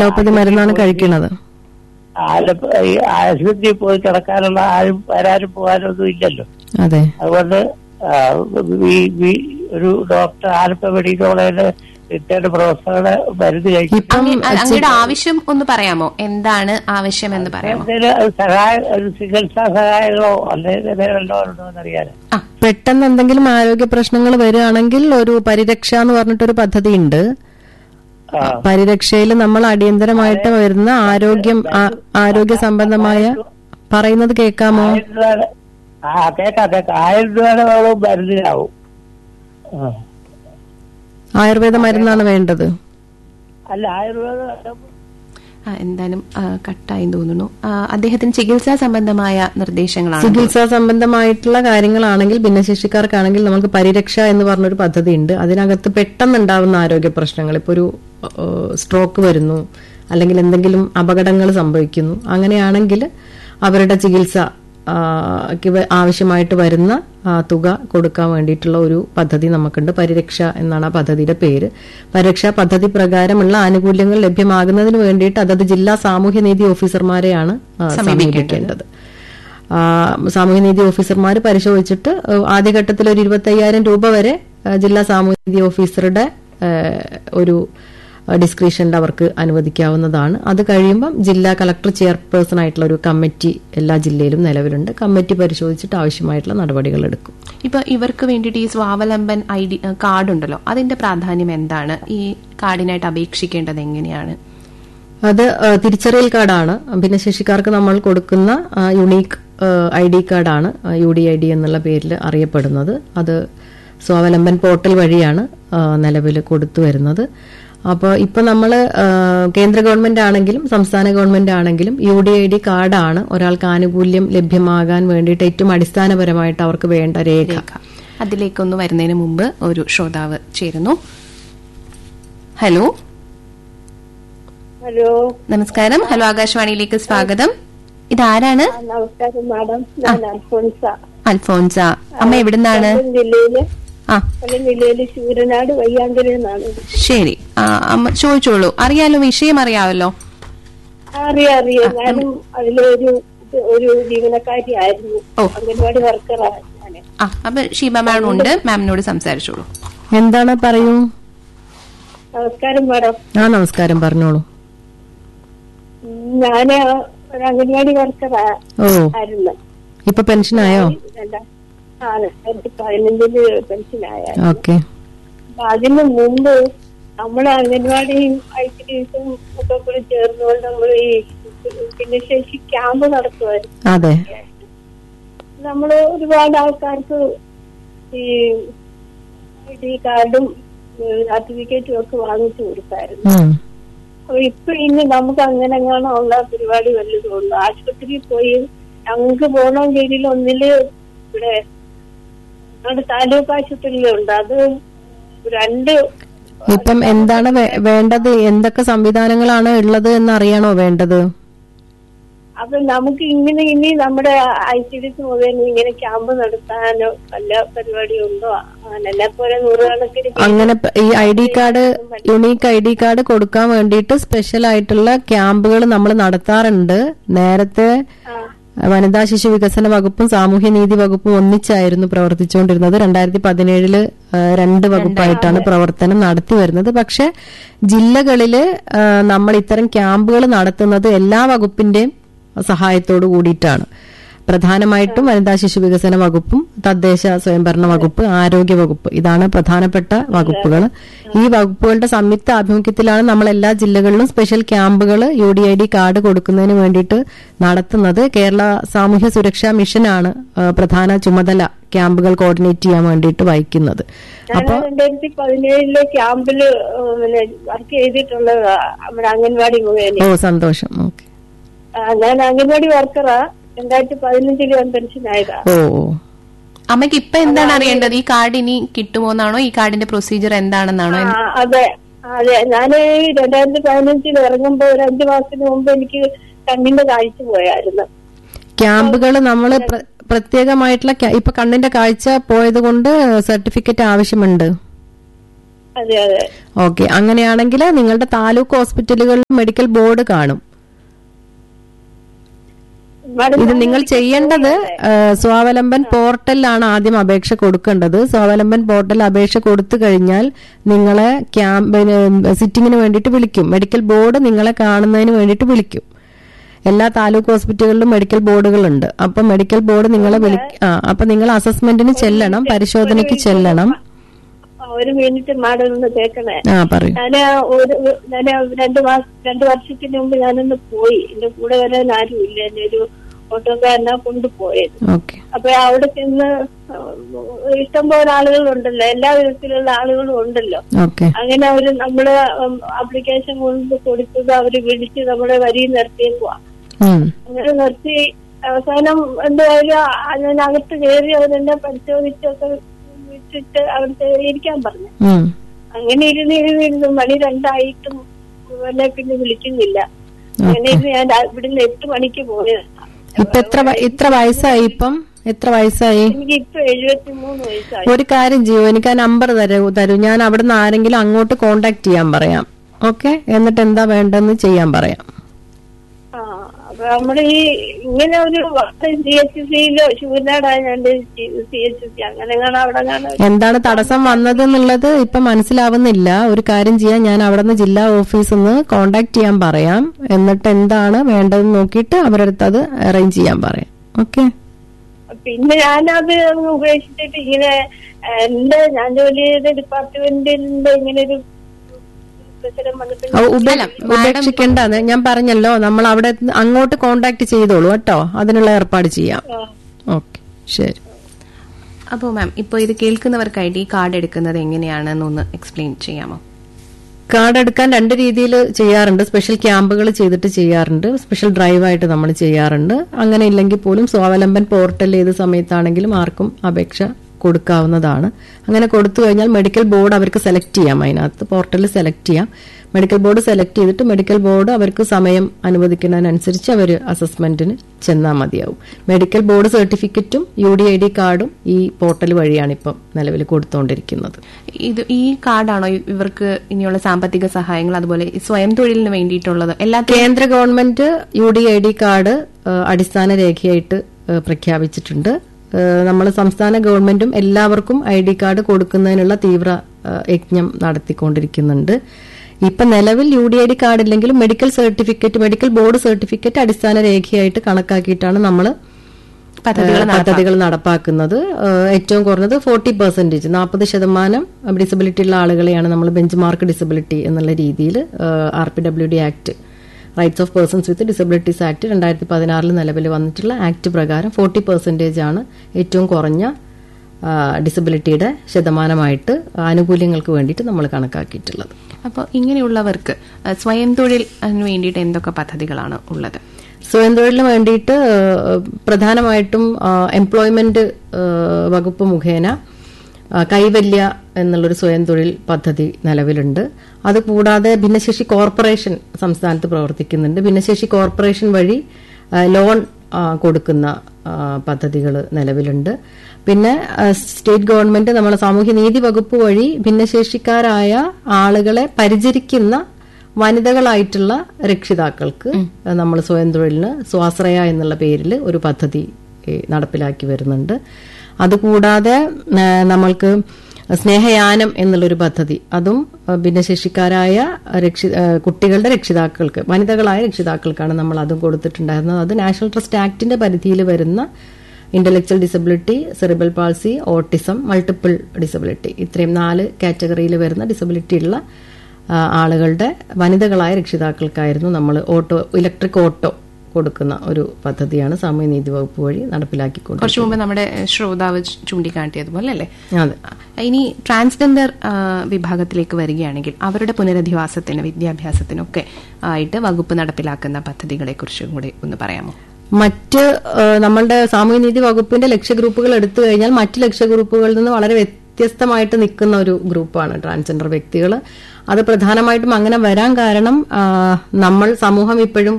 Allopathy മരുന്നാണ് കഴിക്കുന്നത് ആലപ്പ ഈ ആശുപത്രിയിൽ പോയി കിടക്കാനുള്ള ആരും വരാനും പോകാനൊന്നും ഇല്ലല്ലോ അതെ അതുകൊണ്ട് ആ, ഈ- ഈ ഒരു ഡോക്ടർ ആലപ്പ മെഡിക്കൽ കോളേജിലെ റിട്ടയർഡ് പ്രൊഫസറുടെ മരുന്ന് കഴിക്കും ഇപ്പം അങ്ങ- അങ്ങയുടെ ആവശ്യം ഒന്ന് പറയാമോ എന്താണ് ആവശ്യം എന്ന് പറയാമോ എന്തെങ്കിലും സഹായ ഒരു ചികിത്സാ സഹായങ്ങളോ അല്ലെങ്കിൽ എന്തെങ്കിലും ഉണ്ടോ എന്നറിയാൻ ആ പെട്ടെന്ന് എന്തെങ്കിലും ആരോഗ്യ പ്രശ്നങ്ങൾ വരികയാണെങ്കിൽ ഒരു പരിരക്ഷ എന്ന് പറഞ്ഞിട്ടൊരു പദ്ധതി ഉണ്ട് ആ. പരിരക്ഷയിൽ നമ്മൾ അടിയന്തരമായിട്ട് വരുന്ന ആരോഗ്യം ആ- ആരോഗ്യ സംബന്ധമായ പറയുന്നത് കേൾക്കാമോ ആയിരം രൂപയുടെ ആ കേക്കാം കേക്കാം ആയിരം രൂപയുടെ വേണം മരുന്നിനാവും ആ. ആയുർവേദ മരുന്നാണ് വേണ്ടത് അല്ല ആയിരം രൂപ ആ, എന്തായാലും ആ, കട്ടായി തോന്നുന്നു ആ, അദ്ദേഹത്തിന് ചികിത്സാ സംബന്ധമായ നിർദ്ദേശങ്ങളാണ് ചികിത്സാ സംബന്ധമായിട്ടുള്ള കാര്യങ്ങളാണെങ്കിൽ ഭിന്നശേഷിക്കാർക്കാണെങ്കിൽ നമുക്ക് പരിരക്ഷ എന്ന് പറഞ്ഞൊരു പദ്ധതി ഉണ്ട് അതിനകത്ത് പെട്ടെന്ന് ഉണ്ടാവുന്ന ആരോഗ്യ പ്രശ്നങ്ങൾ ഇപ്പോൾ ഒരു സ്ട്രോക്ക് വരുന്നു അല്ലെങ്കിൽ എന്തെങ്കിലും അപകടങ്ങൾ സംഭവിക്കുന്നു അങ്ങനെയാണെങ്കിൽ അവരുടെ ചികിത്സ ആ, ക്ക് വ- ആവശ്യമായിട്ട് വരുന്ന ആ, തുക കൊടുക്കാൻ വേണ്ടിയിട്ടുള്ള ഒരു പദ്ധതി നമുക്കുണ്ട് പരിരക്ഷ എന്നാണ് ആ പദ്ധതിയുടെ പേര് പരിരക്ഷാ പദ്ധതി പ്രകാരമുള്ള ആനുകൂല്യങ്ങൾ ലഭ്യമാകുന്നതിന് വേണ്ടിയിട്ട് അതത് ജില്ലാ സാമൂഹ്യനീതി ഓഫീസർമാരെയാണ് ആ, സമീപിക്കേണ്ടത് ആ, സാമൂഹ്യനീതി ഓഫീസർമാർ പരിശോധിച്ചിട്ട് ആ, ആദ്യഘട്ടത്തിൽ ഒരു ഇരുപത്തി അയ്യായിരം രൂപ വരെ ആ, ജില്ലാ സാമൂഹ്യനീതി ഓഫീസറുടെ ആ, ഒരു ഡിസ്ക്രിപ്ഷനിൽ അവർക്ക് അനുവദിക്കാവുന്നതാണ് അത് കഴിയുമ്പം ജില്ലാ കളക്ടർ ചെയർപേഴ്സൺ ആയിട്ടുള്ള ഒരു കമ്മിറ്റി എല്ലാ ജില്ലയിലും നിലവിലുണ്ട് കമ്മിറ്റി പരിശോധിച്ചിട്ട് ആവശ്യമായിട്ടുള്ള നടപടികൾ എടുക്കും ഇപ്പൊ ഇവർക്ക് വേണ്ടിയിട്ട് ഈ സ്വാവലംബൻ ഐ ഡി കാർഡ് ഉണ്ടല്ലോ അതിന്റെ പ്രാധാന്യം എന്താണ് ഈ കാർഡിനായിട്ട് അപേക്ഷിക്കേണ്ടത് എങ്ങനെയാണ് അത് ആ, തിരിച്ചറിയൽ കാർഡാണ് ഭിന്നശേഷിക്കാർക്ക് നമ്മൾ കൊടുക്കുന്ന ആ, യുണീക്ക് ഐ ഡി കാർഡാണ് യു ഡി ഐ ഡി എന്നുള്ള പേരിൽ അറിയപ്പെടുന്നത് അത് സ്വാവലംബൻ പോർട്ടൽ വഴിയാണ് നിലവിൽ കൊടുത്തു വരുന്നത് അപ്പോൾ ഇപ്പൊ നമ്മൾ കേന്ദ്ര ഗവൺമെന്റ് ആണെങ്കിലും സംസ്ഥാന ഗവൺമെന്റ് ആണെങ്കിലും യു ഡി ഐ ഡി കാർഡാണ് ഒരാൾക്ക് ആനുകൂല്യം ലഭ്യമാകാൻ വേണ്ടിയിട്ട് ഏറ്റവും അടിസ്ഥാനപരമായിട്ട് അവർക്ക് വേണ്ട രേഖ രേഖ അതിലേക്കൊന്ന് വരുന്നതിന് മുമ്പ് ഒരു ശ്രോതാവ് ചേരുന്നു ഹലോ ഹലോ നമസ്കാരം ഹലോ ആകാശവാണിയിലേക്ക് സ്വാഗതം ഇതാരാണ് നമസ്കാരം മാഡം ഞാൻ അൽഫോൻസ അൽഫോൻസ അമ്മ എവിടുന്നാണ് കൊല്ലം ജില്ലയില് ആ കൊല്ലം ജില്ലയില് ശൂരനാട് വയ്യാങ്കര എന്നാണ് ശരി ആ അമ്മ ചോദിച്ചോളൂ അറിയാലോ വിഷയം അറിയാമല്ലോ അറിയാം അറിയാം ഞാനും അതിലൊരു ഇത് ഒരു ജീവനക്കാരിയായിരുന്നു ഓ. അംഗൻവാടി വർക്കറാണ് ഞാൻ ആ അപ്പൊ ഷീബ മാം ഉണ്ട് മാമിനോട് സംസാരിച്ചോളൂ എന്താണ് പറയൂ നമസ്കാരം മാഡം ആ നമസ്കാരം പറഞ്ഞോളൂ ഉം, ഞാന് ഒരു അംഗൻവാടി വർക്കറാ ഓ ആയിരുന്നു ഇപ്പൊ പെൻഷനായോ രണ്ടാ- ആ രണ്ടായിരത്തി പതിനഞ്ചില് പെൻഷനായിരുന്നു ഓക്കെ അപ്പൊ അതിന് മുമ്പ് നമ്മളെ അംഗൻവാടിയും ഐസിഡിസും ഒക്കെ കൂടി ചേർന്നുകൊണ്ട് നമ്മൾ ഈ ഭിന്നശേഷി ക്യാമ്പ് നടത്തുമായിരുന്നു അതെ നമ്മൾ ഒരുപാട് ആൾക്കാർക്ക് ഈ ഐ ഡി കാർഡും സർട്ടിഫിക്കറ്റും ഒക്കെ വാങ്ങിച്ചു കൊടുത്തായിരുന്നു ഉം. അപ്പൊ ഇപ്പൊ ഇനി നമുക്ക് അങ്ങനെ എങ്ങാനും ഉള്ള പരിപാടി വല്ലതും ഉള്ളു ആശുപത്രിയിൽ പോയി ഞങ്ങൾക്ക് പോകണമെങ്കിൽ ഒന്നില് ഇവിടെ നമ്മുടെ താലൂക്ക് ആശുപത്രിയിലുണ്ട് അത് രണ്ട് ഇപ്പം എന്താണ് വേ- വേണ്ടത് എന്തൊക്കെ സംവിധാനങ്ങളാണ് ഉള്ളത് എന്ന് അറിയണോ വേണ്ടത് അപ്പൊ നമുക്ക് ഇങ്ങനെ ഇനി നമ്മുടെ ഐ സി ഡി മുഖേന ഇങ്ങനെ ക്യാമ്പ് നടത്താനോ വല്ല പരിപാടി ഉണ്ടോ അങ്ങനെ എന്നെ പോലെ നൂറുകണക്കിന് പേര് അങ്ങനെ പ- ഈ I D card unique I D card കൊടുക്കാൻ വേണ്ടിയിട്ട് സ്പെഷ്യൽ ആയിട്ടുള്ള ക്യാമ്പുകൾ നമ്മൾ നടത്താറുണ്ട് നേരത്തെ വനിതാ ശിശു വികസന വകുപ്പും സാമൂഹ്യനീതി വകുപ്പും ഒന്നിച്ചായിരുന്നു പ്രവർത്തിച്ചുകൊണ്ടിരുന്നത് രണ്ടായിരത്തി പതിനേഴില് രണ്ട് വകുപ്പായിട്ടാണ് പ്രവർത്തനം നടത്തി വരുന്നത് പക്ഷെ ജില്ലകളില് ആ, നമ്മൾ ഇത്തരം ക്യാമ്പുകൾ നടത്തുന്നത് എല്ലാ വകുപ്പിന്റെയും സഹായത്തോടു കൂടിയിട്ടാണ് പ്രധാനമായിട്ടും വനിതാ ശിശു വികസന വകുപ്പും തദ്ദേശ സ്വയംഭരണ വകുപ്പ് ആരോഗ്യ വകുപ്പ് ഇതാണ് പ്രധാനപ്പെട്ട വകുപ്പുകൾ ഈ വകുപ്പുകളുടെ സംയുക്ത ആഭിമുഖ്യത്തിലാണ് നമ്മൾ എല്ലാ ജില്ലകളിലും സ്പെഷ്യൽ ക്യാമ്പുകൾ U D I D card കൊടുക്കുന്നതിന് വേണ്ടിയിട്ട് നടത്തുന്നത് കേരള സാമൂഹ്യ സുരക്ഷാ മിഷനാണ് ആ, പ്രധാന ചുമതല ക്യാമ്പുകൾ കോർഡിനേറ്റ് ചെയ്യാൻ വേണ്ടിയിട്ട് വഹിക്കുന്നത് ഞാൻ രണ്ടായിരത്തി പതിനേഴിലെ ക്യാമ്പില് ഏഹ്, പിന്നെ വർക്ക് ചെയ്തിട്ടുള്ളതാ നമ്മുടെ അംഗൻവാടി മുഖേന ഓ സന്തോഷം ഓക്കെ ആ, ഞാൻ അംഗൻവാടി വർക്കറാ രണ്ടായിരത്തി പതിനഞ്ചില് ഞാൻ പെൻഷനായതാ ഓ ഓ അമ്മയ്ക്ക് ഇപ്പൊ എന്താണ് അറിയേണ്ടത് ഈ കാർഡ് ഇനി കിട്ടുമോ എന്നാണോ ഈ കാർഡിന്റെ പ്രൊസീജിയർ എന്താണെന്നാണോ ആ, അതെ അതെ ഞാൻ രണ്ടായിരത്തി പതിനഞ്ചിൽ ഇറങ്ങുമ്പോ ഒരു അഞ്ചു മാസത്തിന് മുമ്പ് എനിക്ക് കണ്ണിന്റെ കാഴ്ച പോയായിരുന്നു ക്യാമ്പുകൾ നമ്മൾ പ്രത്യേകമായിട്ടുള്ള ക്യാ- ഇപ്പൊ കണ്ണിന്റെ കാഴ്ച പോയത് കൊണ്ട് സർട്ടിഫിക്കറ്റ് ആവശ്യമുണ്ട് അതെ അതെ ഓക്കെ അങ്ങനെയാണെങ്കിൽ നിങ്ങളുടെ താലൂക്ക് ഹോസ്പിറ്റലുകളിൽ മെഡിക്കൽ ബോർഡ് കാണും മാഡം ഇത് നിങ്ങൾ ചെയ്യേണ്ടത് ആ, സ്വാവലംബൻ പോർട്ടലിലാണ് ആദ്യം അപേക്ഷ കൊടുക്കേണ്ടത് സ്വാവലംബൻ പോർട്ടൽ അപേക്ഷ കൊടുത്തു കഴിഞ്ഞാൽ നിങ്ങളെ ക്യാമ്പിന് സിറ്റിങ്ങിന് വേണ്ടിയിട്ട് വിളിക്കും മെഡിക്കൽ ബോർഡ് നിങ്ങളെ കാണുന്നതിന് വേണ്ടിയിട്ട് വിളിക്കും എല്ലാ താലൂക്ക് ഹോസ്പിറ്റലുകളിലും മെഡിക്കൽ ബോർഡുകളുണ്ട് അപ്പൊ മെഡിക്കൽ ബോർഡ് നിങ്ങളെ വിളി ആ അപ്പൊ നിങ്ങൾ അസസ്മെന്റിന് ചെല്ലണം പരിശോധനയ്ക്ക് ചെല്ലണം ആ, ഒരു മിനിറ്റ് മാഡം ഒന്ന് കേൾക്കണേ ആ പറയൂ ഞാന് ഒരു ഞാൻ രണ്ടു മാസം രണ്ടു വർഷത്തിന് മുമ്പ് ഞാനൊന്ന് പോയി എന്റെ കൂടെ വരാൻ ആരും ഇല്ല എന്നെ ഒരു ഓട്ടോക്കാരനാ കൊണ്ടുപോയത് ഓക്കെ അപ്പൊ അവിടെ ചെന്ന് ഇഷ്ടംപോലെ ആളുകളുണ്ടല്ലോ എല്ലാ വിധത്തിലുള്ള ആളുകളും ഉണ്ടല്ലോ ഓക്കെ അങ്ങനെ അവര് നമ്മള് ആപ്ലിക്കേഷൻ കൊണ്ട് കൊടുത്തത് അവര് വിളിച്ച് നമ്മളെ വരി നിർത്തിയേക്കുവാ ഉം അങ്ങനെ നിർത്തി അവസാനം എന്തായാലും ആ- ഞാൻ അകത്ത് കയറി അവരെന്നെ പരിശോധിച്ചൊക്കെ വിട്ടിട്ട് അവിടുത്തെ ഇരിക്കാൻ പറഞ്ഞു ഉം അങ്ങനെ ഇരുന്ന് ഇരുന്ന് ഇരുന്ന് മണി രണ്ടായിട്ടും എന്നെ പിന്നെ വിളിക്കുന്നില്ല അങ്ങനെ ഇരുന്ന് ഞാൻ രാ- ഇവിടുന്ന് എട്ട് മണിക്ക് പോയത് ഇപ്പൊ എത്ര വ- ഇത്ര വയസ്സായി ഇപ്പം എത്ര വയസ്സായി എനിക്ക് ഇപ്പൊ എഴുപത്തി മൂന്ന് വയസ്സായി ഒരു കാര്യം ചെയ്യൂ എനിക്ക് ആ നമ്പർ തരൂ തരൂ ഞാൻ അവിടുന്ന് ആരെങ്കിലും അങ്ങോട്ട് കോണ്ടാക്ട് ചെയ്യാൻ പറയാം ഓക്കെ എന്നിട്ട് എന്താ വേണ്ടെന്ന് ചെയ്യാൻ പറയാം ആ അപ്പൊ നമ്മുടെ ഈ ഇങ്ങനെ ഒരു സി എച്ച് സിയിലോ ശൂരനാടായാണ്ട് സി എച്ച് സി അങ്ങനെ കാണാം അവിടെ കാണാം എന്താണ് തടസ്സം വന്നത് എന്നുള്ളത് ഇപ്പൊ മനസ്സിലാവുന്നില്ല ഒരു കാര്യം ചെയ്യാൻ ഞാൻ അവിടുന്ന് ജില്ലാ ഓഫീസിൽ നിന്ന് കോണ്ടാക്ട് ചെയ്യാൻ പറയാം എന്നിട്ട് എന്താണ് വേണ്ടതെന്ന് നോക്കിയിട്ട് അവരുടെ അടുത്ത് അത് അറേഞ്ച് ചെയ്യാൻ പറയാം ഓക്കെ പിന്നെ ഞാനത് അങ്ങ് ഉപേക്ഷിച്ചിട്ട് ഇങ്ങനെ എന്റെ ഞാൻ ജോലി ചെയ്ത ഡിപ്പാർട്ട്മെന്റിന്റെ ഇങ്ങനെ ഒരു പ്രശ്നം വന്നപ്പോൾ ഉപേക്ഷിക്കേണ്ട അത് ഞാൻ പറഞ്ഞല്ലോ നമ്മൾ അവിടെ അങ്ങോട്ട് കോണ്ടാക്ട് ചെയ്തോളൂ കേട്ടോ അതിനുള്ള ഏർപ്പാട് ചെയ്യാം ഓക്കെ ശരി അപ്പോൾ മാം ഇപ്പോൾ ഇത് കേൾക്കുന്നവർക്കായിട്ട് ഈ കാർഡ് എടുക്കുന്നത് എങ്ങനെയാണെന്നൊന്ന് എക്സ്പ്ലെയിൻ ചെയ്യാമോ കാർഡ് എടുക്കാൻ രണ്ട് രീതിയിൽ ചെയ്യാറുണ്ട് സ്പെഷ്യൽ ക്യാമ്പുകൾ ചെയ്തിട്ട് ചെയ്യാറുണ്ട് സ്പെഷ്യൽ ഡ്രൈവായിട്ട് നമ്മൾ ചെയ്യാറുണ്ട് അങ്ങനെ ഇല്ലെങ്കിൽ പോലും സ്വാവലംബൻ പോർട്ടൽ ഏത് സമയത്താണെങ്കിലും ആർക്കും അപേക്ഷ കൊടുക്കാവുന്നതാണ് അങ്ങനെ കൊടുത്തു കഴിഞ്ഞാൽ മെഡിക്കൽ ബോർഡ് അവർക്ക് സെലക്ട് ചെയ്യാം അതിനകത്ത് പോർട്ടലിൽ സെലക്ട് ചെയ്യാം മെഡിക്കൽ ബോർഡ് സെലക്ട് ചെയ്തിട്ട് മെഡിക്കൽ ബോർഡ് അവർക്ക് സമയം അനുവദിക്കുന്നതിനനുസരിച്ച് അവർ അസസ്മെന്റിന് ചെന്നാൽ മതിയാവും മെഡിക്കൽ ബോർഡ് സർട്ടിഫിക്കറ്റും യു ഡി ഐ ഡി കാർഡും ഈ പോർട്ടൽ വഴിയാണ് ഇപ്പം നിലവിൽ കൊടുത്തുകൊണ്ടിരിക്കുന്നത് ഇത് ഈ കാർഡാണോ ഇവർക്ക് ഇനിയുള്ള സാമ്പത്തിക സഹായങ്ങൾ അതുപോലെ ഈ സ്വയം തൊഴിലിന് വേണ്ടിയിട്ടുള്ളത് എല്ലാ കേന്ദ്ര government U D I D card ഏഹ്, അടിസ്ഥാന രേഖയായിട്ട് ഏഹ്, പ്രഖ്യാപിച്ചിട്ടുണ്ട് നമ്മൾ സംസ്ഥാന ഗവൺമെന്റും എല്ലാവർക്കും ഐ ഡി കാർഡ് കൊടുക്കുന്നതിനുള്ള തീവ്ര ഏഹ്, യജ്ഞം നടത്തിക്കൊണ്ടിരിക്കുന്നുണ്ട് ഇപ്പൊ നിലവിൽ U D I D card ഇല്ലെങ്കിലും medical certificate medical board certificate അടിസ്ഥാന രേഖയായിട്ട് കണക്കാക്കിയിട്ടാണ് നമ്മൾ പദ്ധതികൾ പദ്ധതികൾ നടപ്പാക്കുന്നത് ഏഹ് ഏറ്റവും കുറഞ്ഞത് ഫോർട്ടി പെർസെന്റേജ് നാൽപ്പത് ശതമാനം ഡിസബിലിറ്റി ഉള്ള ആളുകളെയാണ് നമ്മൾ ബെഞ്ച് മാർക്ക് ഡിസബിലിറ്റി എന്നുള്ള രീതിയിൽ R P W D act rights of persons with disabilities act രണ്ടായിരത്തി പതിനാറിൽ നിലവിൽ വന്നിട്ടുള്ള ആക്ട് പ്രകാരം ഫോർട്ടി പെർസെന്റേജ് ആണ് ഏറ്റവും കുറഞ്ഞ ആ, ഡിസബിലിറ്റിയുടെ ശതമാനമായിട്ട് ആനുകൂല്യങ്ങൾക്ക് വേണ്ടിയിട്ട് നമ്മൾ കണക്കാക്കിയിട്ടുള്ളത് അപ്പോൾ ഇങ്ങനെയുള്ളവർക്ക് അഹ് സ്വയം തൊഴിലിന് വേണ്ടിയിട്ട് എന്തൊക്കെ പദ്ധതികളാണ് ഉള്ളത് സ്വയം തൊഴിലിന് വേണ്ടിയിട്ട് ഏഹ്, പ്രധാനമായിട്ടും എംപ്ലോയ്മെന്റ് വകുപ്പ് മുഖേന ആ, കൈവല്യ എന്നുള്ളൊരു സ്വയം തൊഴിൽ പദ്ധതി നിലവിലുണ്ട് അതുകൂടാതെ ഭിന്നശേഷി കോർപ്പറേഷൻ സംസ്ഥാനത്ത് പ്രവർത്തിക്കുന്നുണ്ട് ഭിന്നശേഷി കോർപ്പറേഷൻ വഴി ആ, ലോൺ ആ, കൊടുക്കുന്ന പദ്ധതികൾ നിലവിലുണ്ട് പിന്നെ ആ, സ്റ്റേറ്റ് ഗവൺമെന്റ് നമ്മളെ സാമൂഹ്യനീതി വകുപ്പ് വഴി ഭിന്നശേഷിക്കാരായ ആളുകളെ പരിചരിക്കുന്ന വനിതകളായിട്ടുള്ള രക്ഷിതാക്കൾക്ക് നമ്മൾ സ്വയം തൊഴിലിന് സ്വാശ്രയ എന്നുള്ള പേരിൽ ഒരു പദ്ധതി ഏ, നടപ്പിലാക്കി വരുന്നുണ്ട് അതുകൂടാതെ ആ, നമ്മൾക്ക് സ്നേഹയാനം എന്നുള്ളൊരു പദ്ധതി അതും ആ, ഭിന്നശേഷിക്കാരായ രക്ഷി ആ, കുട്ടികളുടെ രക്ഷിതാക്കൾക്ക് വനിതകളായ രക്ഷിതാക്കൾക്കാണ് നമ്മൾ അതും കൊടുത്തിട്ടുണ്ടായിരുന്നത് അത് നാഷണൽ ട്രസ്റ്റ് ആക്ടിന്റെ പരിധിയിൽ വരുന്ന intellectual disability cerebral palsy autism multiple disability ഇത്രയും നാല് കാറ്റഗറിയിൽ വരുന്ന ഡിസബിലിറ്റി ഉള്ള ആ, ആളുകളുടെ വനിതകളായ രക്ഷിതാക്കൾക്കായിരുന്നു നമ്മൾ ഓട്ടോ ഇലക്ട്രിക് ഓട്ടോ കൊടുക്കുന്ന ഒരു പദ്ധതിയാണ് സാമൂഹ്യനീതി വകുപ്പ് വഴി നടപ്പിലാക്കിക്കൊണ്ട് കുറച്ചു മുമ്പ് നമ്മുടെ ശ്രോതാവ് ചൂ- ചൂണ്ടിക്കാട്ടിയതുപോലെ അല്ലേ അതെ ഇനി ട്രാൻസ്ജെൻഡർ ആ, വിഭാഗത്തിലേക്ക് വരികയാണെങ്കിൽ അവരുടെ പുനരധിവാസത്തിന് വിദ്യാഭ്യാസത്തിനൊക്കെ ആയിട്ട് വകുപ്പ് നടപ്പിലാക്കുന്ന പദ്ധതികളെ കുറിച്ചും കൂടി ഒന്ന് പറയാമോ മറ്റ് ഏഹ്, നമ്മളുടെ സാമൂഹ്യനീതി വകുപ്പിന്റെ ലക്ഷ്യ ഗ്രൂപ്പുകൾ എടുത്തു കഴിഞ്ഞാൽ മറ്റ് ലക്ഷ്യ ഗ്രൂപ്പുകളിൽ നിന്ന് വളരെ വ്യത്യസ്തമായിട്ട് നിൽക്കുന്ന ഒരു ഗ്രൂപ്പാണ് ട്രാൻസ്ജെൻഡർ വ്യക്തികൾ അത് പ്രധാനമായിട്ടും അങ്ങനെ വരാൻ കാരണം ആ, നമ്മൾ സമൂഹം ഇപ്പോഴും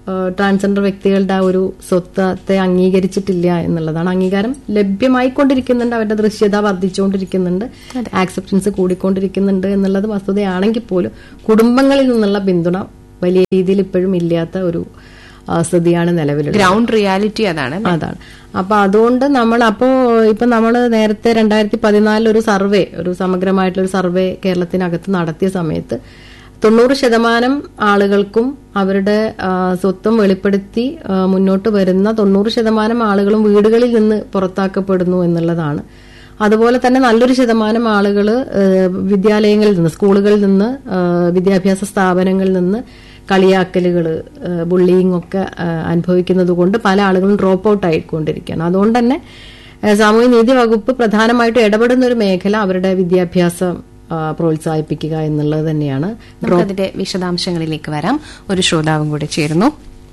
ട്രാൻസ്ജെൻഡർ വ്യക്തികളുടെ ആ ഒരു സ്വത്വത്തെ അംഗീകരിച്ചിട്ടില്ല എന്നുള്ളതാണ് അംഗീകാരം ലഭ്യമായിക്കൊണ്ടിരിക്കുന്നുണ്ട് അവരുടെ ദൃശ്യത വർദ്ധിച്ചുകൊണ്ടിരിക്കുന്നുണ്ട് ആക്സെപ്റ്റൻസ് കൂടിക്കൊണ്ടിരിക്കുന്നുണ്ട് എന്നുള്ളത് വസ്തുതയാണെങ്കിൽ പോലും കുടുംബങ്ങളിൽ നിന്നുള്ള പിന്തുണ വലിയ രീതിയിൽ ഇപ്പോഴും ഇല്ലാത്ത ഒരു ആ, സ്ഥിതിയാണ് നിലവിലുള്ളത് ഗ്രൗണ്ട് റിയാലിറ്റി അതാണ് അതാണ് അപ്പൊ അതുകൊണ്ട് നമ്മൾ അപ്പോ ഇപ്പൊ നമ്മൾ നേരത്തെ രണ്ടായിരത്തി പതിനാലിൽ ഒരു സർവേ ഒരു സമഗ്രമായിട്ടുള്ള ഒരു സർവേ കേരളത്തിനകത്ത് നടത്തിയ സമയത്ത് തൊണ്ണൂറ് ശതമാനം ആളുകൾക്കും അവരുടെ ആ, സ്വത്വം വെളിപ്പെടുത്തി ആ, മുന്നോട്ട് വരുന്ന തൊണ്ണൂറ് ശതമാനം ആളുകളും വീടുകളിൽ നിന്ന് പുറത്താക്കപ്പെടുന്നു എന്നുള്ളതാണ് അതുപോലെ തന്നെ നല്ലൊരു ശതമാനം ആളുകൾ വിദ്യാലയങ്ങളിൽ നിന്ന് സ്കൂളുകളിൽ നിന്ന് ആ, വിദ്യാഭ്യാസ സ്ഥാപനങ്ങളിൽ നിന്ന് കളിയാക്കലുകൾ ബുള്ളിങ് ഒക്കെ ആ, അനുഭവിക്കുന്നത് കൊണ്ട് പല ആളുകളും ഡ്രോപ്പ് ഔട്ട് ആയിക്കൊണ്ടിരിക്കുകയാണ് അതുകൊണ്ട് തന്നെ ആ, സാമൂഹ്യ നീതി വകുപ്പ് പ്രധാനമായിട്ടും ഇടപെടുന്ന ഒരു മേഖല അവരുടെ വിദ്യാഭ്യാസം ആ, പ്രോത്സാഹിപ്പിക്കുക എന്നുള്ളത് തന്നെയാണ് നമുക്കതിന്റെ വിശദാംശങ്ങളിലേക്ക് വരാം ഒരു ശ്രോതാവും കൂടെ ചേരുന്നു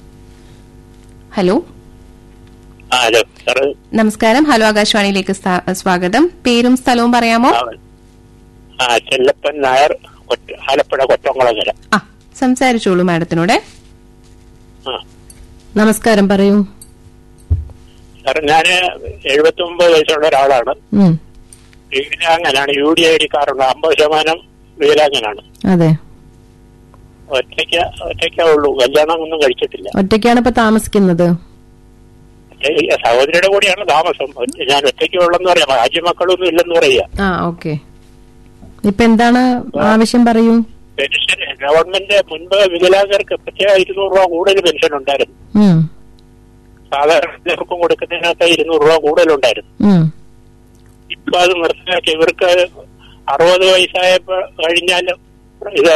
ഹലോ ആ ഹലോ സാറ് നമസ്കാരം ഹലോ ആകാശവാണിയിലേക്ക് സ്ഥാ- സ്വാഗതം പേരും സ്ഥലവും പറയാമോ ആ ചെല്ലപ്പൻ നായർ കൊറ്റ- ആലപ്പുഴ കൊറ്റംകുളങ്ങര ആ സംസാരിച്ചോളൂ മാഡത്തിനോട് ആ നമസ്കാരം പറയൂ സാർ ഞാൻ എഴുപത്തി ഒമ്പത് വയസ്സുള്ള ഒരാളാണ് ഉം, വീരാങ്ങനാണ് യു ഡി ഐ ഡി കാർഡുണ്ട് അമ്പത് ശതമാനം വീരാങ്ങനാണ് അതെ ഒറ്റയ്ക്ക് ഒറ്റയ്ക്കേ ഉള്ളൂ കല്യാണം ഒന്നും കഴിച്ചിട്ടില്ല ഒറ്റയ്ക്കാണ് ഇപ്പൊ താമസിക്കുന്നത് ഒറ്റ- സഹോദരിയുടെ കൂടെയാണ് താമസം ഒറ്റ- ഞാൻ ഒറ്റയ്ക്ക് ഉള്ളെന്ന് പറയാം രാജ്യമക്കളൊന്നും ഇല്ലെന്ന് പറയുക ആ ഓക്കെ ഇപ്പൊ എന്താണ് ആവശ്യം പറയൂ പെൻഷൻ ഗവൺമെന്റ് മുൻപ് വികലാംഗർക്ക് പ്രത്യേക ഇരുന്നൂറ് രൂപ കൂടുതൽ പെൻഷൻ ഉണ്ടായിരുന്നു ഉം, സാധാരണ എല്ലാവർക്കും കൊടുക്കുന്നതിനകത്ത് ഇരുന്നൂറ് രൂപ കൂടുതലുണ്ടായിരുന്നു ഉം, ഇപ്പൊ അത് നിർത്തലാക്കി ഇവർക്ക് അറുപത് വയസ്സായപ്പോ കഴിഞ്ഞാൽ ഇത്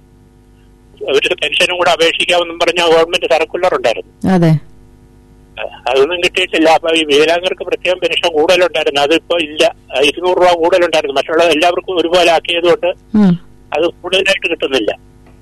ഒരു പെൻഷനും കൂടെ അപേക്ഷിക്കാമെന്നും പറഞ്ഞ ഗവൺമെന്റ് സർക്കുലർ ഉണ്ടായിരുന്നു അതെ അതൊന്നും കിട്ടിയിട്ടില്ല അപ്പൊ ഈ വികലാംഗർക്ക് പ്രത്യേകം പെൻഷൻ കൂടുതലുണ്ടായിരുന്നു അതിപ്പോ ഇല്ല ഇരുന്നൂറ് രൂപ കൂടുതലുണ്ടായിരുന്നു മറ്റുള്ള എല്ലാവർക്കും ഒരുപോലെ ആക്കിയതുകൊണ്ട് ഉം. അത് കൂടുതലായിട്ട് കിട്ടുന്നില്ല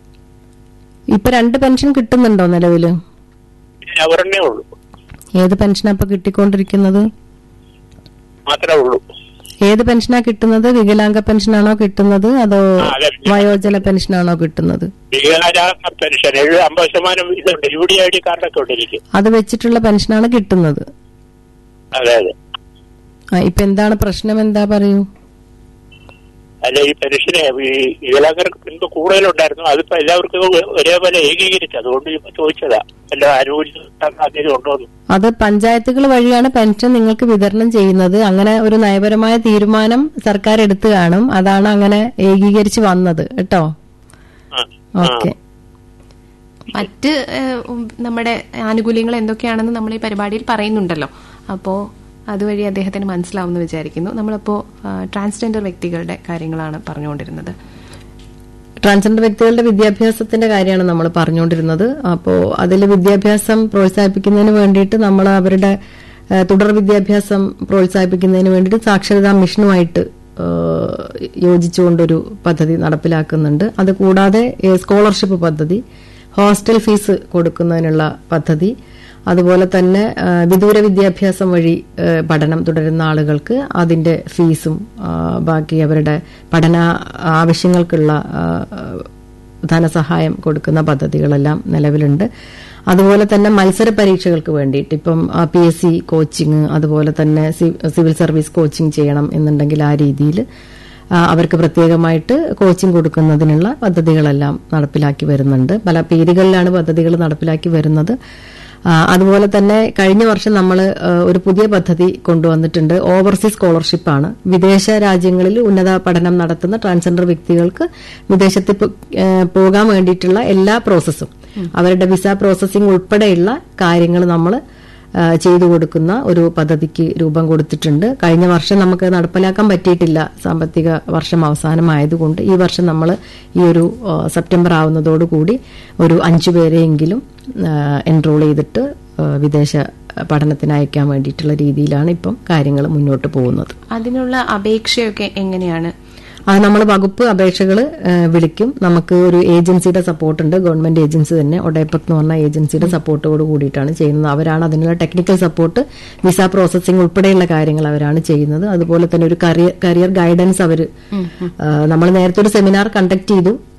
ഇപ്പൊ രണ്ട് പെൻഷൻ കിട്ടുന്നുണ്ടോ നിലവില് പിന്നെ അവരെണ്ണേ ഉള്ളൂ ഏത് പെൻഷനാ ഇപ്പൊ കിട്ടിക്കൊണ്ടിരിക്കുന്നത് മാത്രമേ ഉള്ളൂ ഏത് പെൻഷനാ കിട്ടുന്നത് വികലാംഗ പെൻഷനാണോ കിട്ടുന്നത് അതോ ആ, അതെ. വയോജന പെൻഷനാണോ കിട്ടുന്നത് വികലാംഗ പെൻഷൻ എഴുപത് അമ്പത് ശതമാനം ഇതുണ്ട് യു ഡി ഐ ഡി കാർഡൊക്കെ ഉണ്ട് എനിക്ക് അത് വെച്ചിട്ടുള്ള പെൻഷനാണ് കിട്ടുന്നത് അതെ അതെ ആ ഇപ്പൊ എന്താണ് പ്രശ്നം എന്താ പറയൂ അല്ല ഈ പെൻഷന് ഈ വികലാംഗർക്ക് മുൻപ് കൂടുതലുണ്ടായിരുന്നു അതിപ്പോ എല്ലാവർക്കും ഒരേപോലെ ഏകീകരിച്ചു അതുകൊണ്ട് ഇപ്പൊ ചോദിച്ചതാ വല്ല ആനുകൂല്യം സാധ്യത ഉണ്ടോ എന്ന് അത് പഞ്ചായത്തുകൾ വഴിയാണ് പെൻഷൻ നിങ്ങൾക്ക് വിതരണം ചെയ്യുന്നത് അങ്ങനെ ഒരു നയപരമായ തീരുമാനം സർക്കാർ എടുത്തു കാണും അതാണ് അങ്ങനെ ഏകീകരിച്ച് വന്നത് കേട്ടോ ആ, ആ. ഓക്കെ മറ്റ് ഏഹ്, ഉം, നമ്മുടെ ആനുകൂല്യങ്ങൾ എന്തൊക്കെയാണെന്ന് നമ്മൾ ഈ പരിപാടിയിൽ പറയുന്നുണ്ടല്ലോ അപ്പോൾ അതുവഴി അദ്ദേഹത്തിന് മനസ്സിലാവുമെന്ന് വിചാരിക്കുന്നു നമ്മളപ്പോൾ ട്രാൻസ്ജെൻഡർ വ്യക്തികളുടെ കാര്യങ്ങളാണ് പറഞ്ഞുകൊണ്ടിരുന്നത് ട്രാൻസ്ജെൻഡർ വ്യക്തികളുടെ വിദ്യാഭ്യാസത്തിന്റെ കാര്യമാണ് നമ്മൾ പറഞ്ഞുകൊണ്ടിരുന്നത് അപ്പോൾ അതിൽ വിദ്യാഭ്യാസം പ്രോത്സാഹിപ്പിക്കുന്നതിന് വേണ്ടിയിട്ട് നമ്മൾ അവരുടെ ഏഹ്, തുടർ വിദ്യാഭ്യാസം പ്രോത്സാഹിപ്പിക്കുന്നതിന് വേണ്ടിയിട്ട് സാക്ഷരതാ മിഷനുമായിട്ട് ഏഹ്, യോജിച്ചുകൊണ്ടൊരു പദ്ധതി നടപ്പിലാക്കുന്നുണ്ട് അത് കൂടാതെ ഏഹ്, സ്കോളർഷിപ്പ് പദ്ധതി ഹോസ്റ്റൽ ഫീസ് കൊടുക്കുന്നതിനുള്ള പദ്ധതി അതുപോലെ തന്നെ ആ, വിദൂര വിദ്യാഭ്യാസം വഴി ആ, പഠനം തുടരുന്ന ആളുകൾക്ക് അതിന്റെ ഫീസും ആ, ബാക്കി അവരുടെ പഠന ആവശ്യങ്ങൾക്കുള്ള ആ, ധനസഹായം കൊടുക്കുന്ന പദ്ധതികളെല്ലാം നിലവിലുണ്ട് അതുപോലെ തന്നെ മത്സര പരീക്ഷകൾക്ക് വേണ്ടിയിട്ട് ഇപ്പം പി എസ് സി കോച്ചിങ് അതുപോലെ തന്നെ സി- സിവിൽ സർവീസ് കോച്ചിങ് ചെയ്യണം എന്നുണ്ടെങ്കിൽ ആ രീതിയിൽ ആ, അവർക്ക് പ്രത്യേകമായിട്ട് കോച്ചിങ് കൊടുക്കുന്നതിനുള്ള പദ്ധതികളെല്ലാം നടപ്പിലാക്കി വരുന്നുണ്ട് പല പേരുകളിലാണ് പദ്ധതികൾ നടപ്പിലാക്കി വരുന്നത് ആ, അതുപോലെ തന്നെ കഴിഞ്ഞ വർഷം നമ്മൾ ഒരു പുതിയ പദ്ധതി കൊണ്ടുവന്നിട്ടുണ്ട് ഓവർസീസ് സ്കോളർഷിപ്പാണ് വിദേശ രാജ്യങ്ങളിൽ ഉന്നത പഠനം നടത്തുന്ന ട്രാൻസ്ജെൻഡർ വ്യക്തികൾക്ക് വിദേശത്ത് പോ- ഏ, പോകാൻ വേണ്ടിയിട്ടുള്ള എല്ലാ പ്രോസസ്സും അവരുടെ വിസ പ്രോസസ്സിംഗ് ഉൾപ്പെടെയുള്ള കാര്യങ്ങൾ നമ്മൾ ആ, ചെയ്തു കൊടുക്കുന്ന ഒരു പദ്ധതിക്ക് രൂപം കൊടുത്തിട്ടുണ്ട് കഴിഞ്ഞ വർഷം നമുക്ക് നടപ്പിലാക്കാൻ പറ്റിയിട്ടില്ല സാമ്പത്തിക വർഷം അവസാനമായതുകൊണ്ട് ഈ വർഷം നമ്മൾ ഈ ഒരു ആ, സെപ്റ്റംബർ ആവുന്നതോടുകൂടി ഒരു അഞ്ചു പേരെയെങ്കിലും എൻറോൾ ചെയ്തിട്ട് ആ, വിദേശ പഠനത്തിന് അയക്കാൻ വേണ്ടിയിട്ടുള്ള രീതിയിലാണ് ഇപ്പം കാര്യങ്ങൾ മുന്നോട്ട് പോകുന്നത് അതിനുള്ള അപേക്ഷയൊക്കെ എങ്ങനെയാണ് അത് നമ്മൾ വകുപ്പ് അപേക്ഷകൾ വിളിക്കും നമുക്ക് ഒരു ഏജൻസിയുടെ സപ്പോർട്ട് ഉണ്ട് ഗവൺമെന്റ് ഏജൻസി തന്നെ ഒഡേപക് എന്ന് പറഞ്ഞ ഏജൻസിയുടെ സപ്പോർട്ടോട് കൂടിയിട്ടാണ് ചെയ്യുന്നത് അവരാണ് അതിനുള്ള ടെക്നിക്കൽ സപ്പോർട്ട് വിസ പ്രോസസ്സിംഗ് ഉൾപ്പെടെയുള്ള കാര്യങ്ങൾ അവരാണ് ചെയ്യുന്നത് അതുപോലെ തന്നെ ഒരു കരിയർ കരിയർ ഗൈഡൻസ് അവർ നമ്മൾ നേരത്തെ ഒരു സെമിനാർ കണ്ടക്ട് ചെയ്തു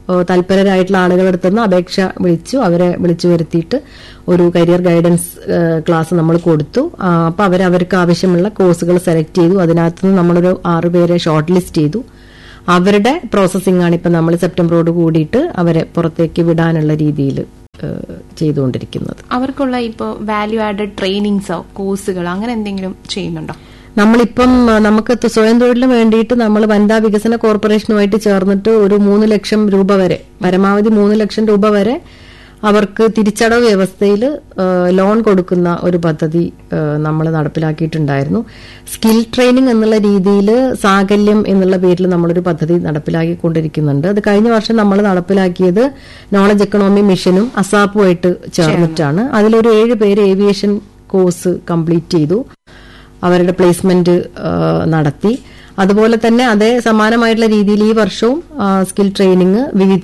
ഏഹ്, തൽപരരായിട്ടുള്ള ആളുകളുടെ അടുത്ത് നിന്ന് അപേക്ഷ വിളിച്ചു അവരെ വിളിച്ചു വരുത്തിയിട്ട് ഒരു കരിയർ ഗൈഡൻസ് ഏഹ്, ക്ലാസ് നമ്മൾ കൊടുത്തു ആ, അപ്പൊ അവർ അവർക്ക് ആവശ്യമുള്ള കോഴ്സുകൾ സെലക്ട് ചെയ്തു അതിനകത്ത് നിന്ന് നമ്മളൊരു ആറുപേരെ ഷോർട്ട് ലിസ്റ്റ് ചെയ്തു അവരുടെ പ്രോസസ്സിംഗ് ആണ് ഇപ്പൊ നമ്മൾ സെപ്റ്റംബറോട് കൂടിയിട്ട് അവരെ പുറത്തേക്ക് വിടാനുള്ള രീതിയിൽ ചെയ്തുകൊണ്ടിരിക്കുന്നത് അവർക്കുള്ള ഇപ്പോൾ വാല്യൂ ആഡഡ് ട്രെയിനിങ്സോ കോഴ്സുകൾ അങ്ങനെ എന്തെങ്കിലും ചെയ്യുന്നുണ്ടോ നമ്മളിപ്പം ആ, നമുക്ക് ത- സ്വയം തൊഴിലിന് വേണ്ടിയിട്ട് നമ്മൾ വനിതാ വികസന കോർപ്പറേഷനുമായിട്ട് ചേർന്നിട്ട് ഒരു മൂന്ന് ലക്ഷം രൂപ വരെ പരമാവധി മൂന്ന് ലക്ഷം രൂപ വരെ അവർക്ക് തിരിച്ചടവ് വ്യവസ്ഥയിൽ ലോൺ കൊടുക്കുന്ന ഒരു പദ്ധതി നമ്മൾ നടപ്പിലാക്കിയിട്ടുണ്ടായിരുന്നു സ്കിൽ ട്രെയിനിങ് എന്നുള്ള രീതിയിൽ സാകല്യം എന്നുള്ള പേരിൽ നമ്മളൊരു പദ്ധതി നടപ്പിലാക്കിക്കൊണ്ടിരിക്കുന്നുണ്ട് അത് കഴിഞ്ഞ വർഷം നമ്മൾ നടപ്പിലാക്കിയത് നോളജ് എക്കണോമി മിഷനും അസാപ്പുമായിട്ട് ചേർന്നിട്ടാണ് അതിലൊരു ഏഴ് പേര് ഏവിയേഷൻ കോഴ്സ് കംപ്ലീറ്റ് ചെയ്തു അവരുടെ പ്ലേസ്മെന്റ് ആ, നടത്തി അതുപോലെ തന്നെ അതേ സമാനമായിട്ടുള്ള രീതിയിൽ ഈ വർഷവും സ്കിൽ ട്രെയിനിങ് വിവിധ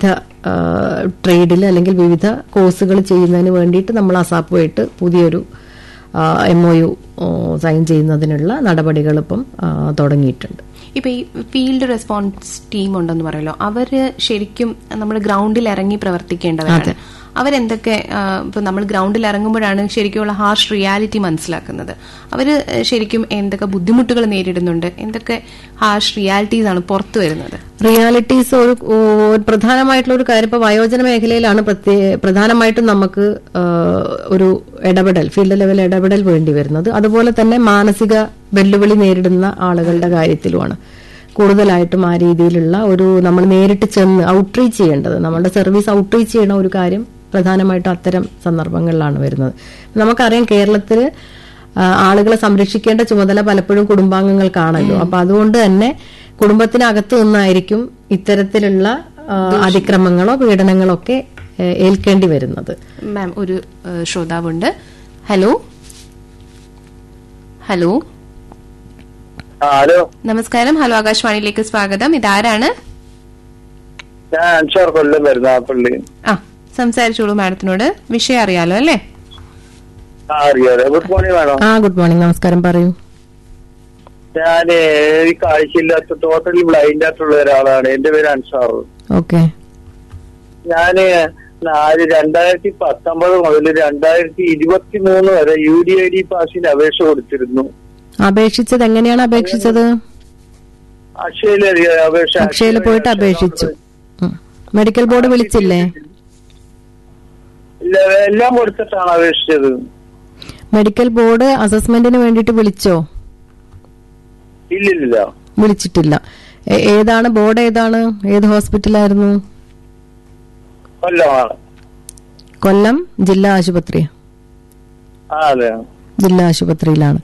ട്രേഡിൽ അല്ലെങ്കിൽ വിവിധ കോഴ്സുകൾ ചെയ്യുന്നതിന് വേണ്ടിയിട്ട് നമ്മൾ അസാപ്പുമായിട്ട് പുതിയൊരു എം ഒ യു സൈൻ ചെയ്യുന്നതിനുള്ള നടപടികൾ ഇപ്പം ആ, തുടങ്ങിയിട്ടുണ്ട് ഇപ്പൊ ഈ ഫീൽഡ് റെസ്പോൺസ് ടീം ഉണ്ടെന്ന് പറയല്ലോ അവര് ശരിക്കും നമ്മൾ ഗ്രൗണ്ടിൽ ഇറങ്ങി പ്രവർത്തിക്കേണ്ടവരാണ് അവരെന്തൊക്കെ ആ, ഇപ്പൊ നമ്മൾ ഗ്രൗണ്ടിൽ ഇറങ്ങുമ്പോഴാണ് ശരിക്കുമുള്ള ഹാർഷ് റിയാലിറ്റി മനസ്സിലാക്കുന്നത് അവര് ശരിക്കും എന്തൊക്കെ ബുദ്ധിമുട്ടുകൾ നേരിടുന്നുണ്ട് എന്തൊക്കെ ഹാർഷ് റിയാലിറ്റീസ് ആണ് പുറത്തു വരുന്നത് റിയാലിറ്റീസ് ഒരു ഒരു പ്രധാനമായിട്ടുള്ള ഒരു കാര്യം ഇപ്പൊ വയോജന മേഖലയിലാണ് പ്രത്യേ- പ്രധാനമായിട്ടും നമുക്ക് ആ, ഒരു ഇടപെടൽ ഫീൽഡ് ലെവൽ ഇടപെടൽ വേണ്ടി വരുന്നത് അതുപോലെ തന്നെ മാനസിക വെല്ലുവിളി നേരിടുന്ന ആളുകളുടെ കാര്യത്തിലുമാണ് കൂടുതലായിട്ടും ആ രീതിയിലുള്ള ഒരു നമ്മൾ നേരിട്ട് ചെന്ന് ഔട്ട്റീച്ച് ചെയ്യേണ്ടത് നമ്മുടെ സർവീസ് ഔട്ട്റീച്ച് ചെയ്യണ ഒരു കാര്യം പ്രധാനമായിട്ടും അത്തരം സന്ദർഭങ്ങളിലാണ് വരുന്നത് നമുക്കറിയാം കേരളത്തിൽ ആളുകളെ സംരക്ഷിക്കേണ്ട ചുമതല പലപ്പോഴും കുടുംബാംഗങ്ങൾക്കാണല്ലോ അപ്പൊ അതുകൊണ്ട് തന്നെ കുടുംബത്തിനകത്ത് നിന്നായിരിക്കും ഇത്തരത്തിലുള്ള ആ, അതിക്രമങ്ങളോ പീഡനങ്ങളോ ഒക്കെ ഏ, ഏൽക്കേണ്ടി വരുന്നത് മാം ഒരു ആ, ശ്രോതാവുണ്ട് ഹലോ ഹലോ ആ ഹലോ നമസ്കാരം ഹലോ ആകാശവാണിയിലേക്ക് സ്വാഗതം ഇതാരാണ് ഞാൻ അൻഷാർ കൊല്ലം വരുന്നാപ്പള്ളി ആ സംസാരിച്ചോളൂ മാഡത്തിനോട് വിഷയം അറിയാലോ അല്ലേ ആ അറിയാതെ ഗുഡ് മോർണിംഗ് വേണം ആ ഗുഡ് മോർണിംഗ് നമസ്കാരം പറയൂ ഞാൻ എനിക്ക് കാഴ്ചയില്ലാത്ത ടോട്ടലി ബ്ലൈൻഡ് ആയിട്ടുള്ള ഒരാളാണ് എന്റെ പേര് അൻസാർ ഓക്കെ ഞാന് നാല് രണ്ടായിരത്തി പത്തൊമ്പത് മുതൽ രണ്ടായിരത്തി ഇരുപത്തി മൂന്ന് വരെ യു ഡി ഐ ഡി പാസിന് അപേക്ഷ കൊടുത്തിരുന്നു അപേക്ഷിച്ചത് എങ്ങനെയാണ് അപേക്ഷിച്ചത് അക്ഷയയില് അപേക്ഷ അക്ഷയയിൽ പോയിട്ട് അപേക്ഷിച്ചു ഉം. മെഡിക്കൽ ബോർഡ് വിളിച്ചില്ലേ ഇല്ല എല്ലാം കൊടുത്തിട്ടാണ് അപേക്ഷിച്ചത് മെഡിക്കൽ ബോർഡ് അസസ്മെന്റിന് വേണ്ടിയിട്ട് വിളിച്ചോ ഇല്ലില്ല വിളിച്ചിട്ടില്ല ഏ- ഏതാണ് ബോർഡ് ഏതാണ് ഏത് ഹോസ്പിറ്റലായിരുന്നു കൊല്ലമാണ് കൊല്ലം ജില്ലാ ആശുപത്രി ആ അതെ ജില്ലാ ആശുപത്രിയിലാണ്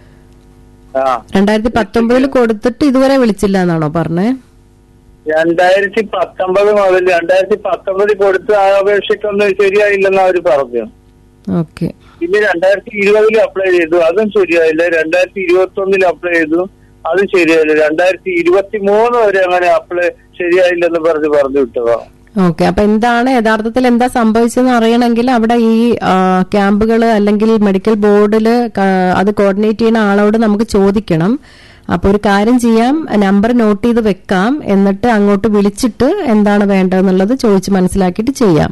ആ രണ്ടായിരത്തി പത്തൊമ്പതിൽ കൊടുത്തിട്ട് ഇതുവരെ വിളിച്ചില്ല എന്നാണോ പറഞ്ഞേ രണ്ടായിരത്തി പത്തൊമ്പത് മുതൽ രണ്ടായിരത്തി പത്തൊമ്പതിൽ കൊടുത്ത ആ അപേക്ഷയ്ക്കൊന്നും ശരിയായില്ലെന്ന് അവര് പറഞ്ഞു ഓക്കെ പിന്നെ രണ്ടായിരത്തി ഇരുപതിൽ അപ്ലൈ ചെയ്തു അതും ശരിയായില്ല രണ്ടായിരത്തി ഇരുപത്തി ഒന്നിൽ അപ്ലൈ ചെയ്തു അതും ശരിയായില്ല രണ്ടായിരത്തി ഇരുപത്തി മൂന്ന് വരെ അങ്ങനെ അപ്ലൈ ശരിയായില്ലെന്ന് പറഞ്ഞ് പറഞ്ഞു വിട്ടതാ ഓക്കെ അപ്പൊ എന്താണ് യഥാർത്ഥത്തിൽ എന്താ സംഭവിച്ചതെന്ന് അറിയണമെങ്കിൽ അവിടെ ഈ ക്യാമ്പുകൾ അല്ലെങ്കിൽ മെഡിക്കൽ ബോർഡിൽ അത് കോർഡിനേറ്റ് ചെയ്യുന്ന ആളോട് നമുക്ക് ചോദിക്കണം അപ്പൊ ഒരു കാര്യം ചെയ്യാം നമ്പർ നോട്ട് ചെയ്ത് വെക്കാം എന്നിട്ട് അങ്ങോട്ട് വിളിച്ചിട്ട് എന്താണ് വേണ്ടതെന്നുള്ളത് ചോദിച്ച് മനസ്സിലാക്കിയിട്ട് ചെയ്യാം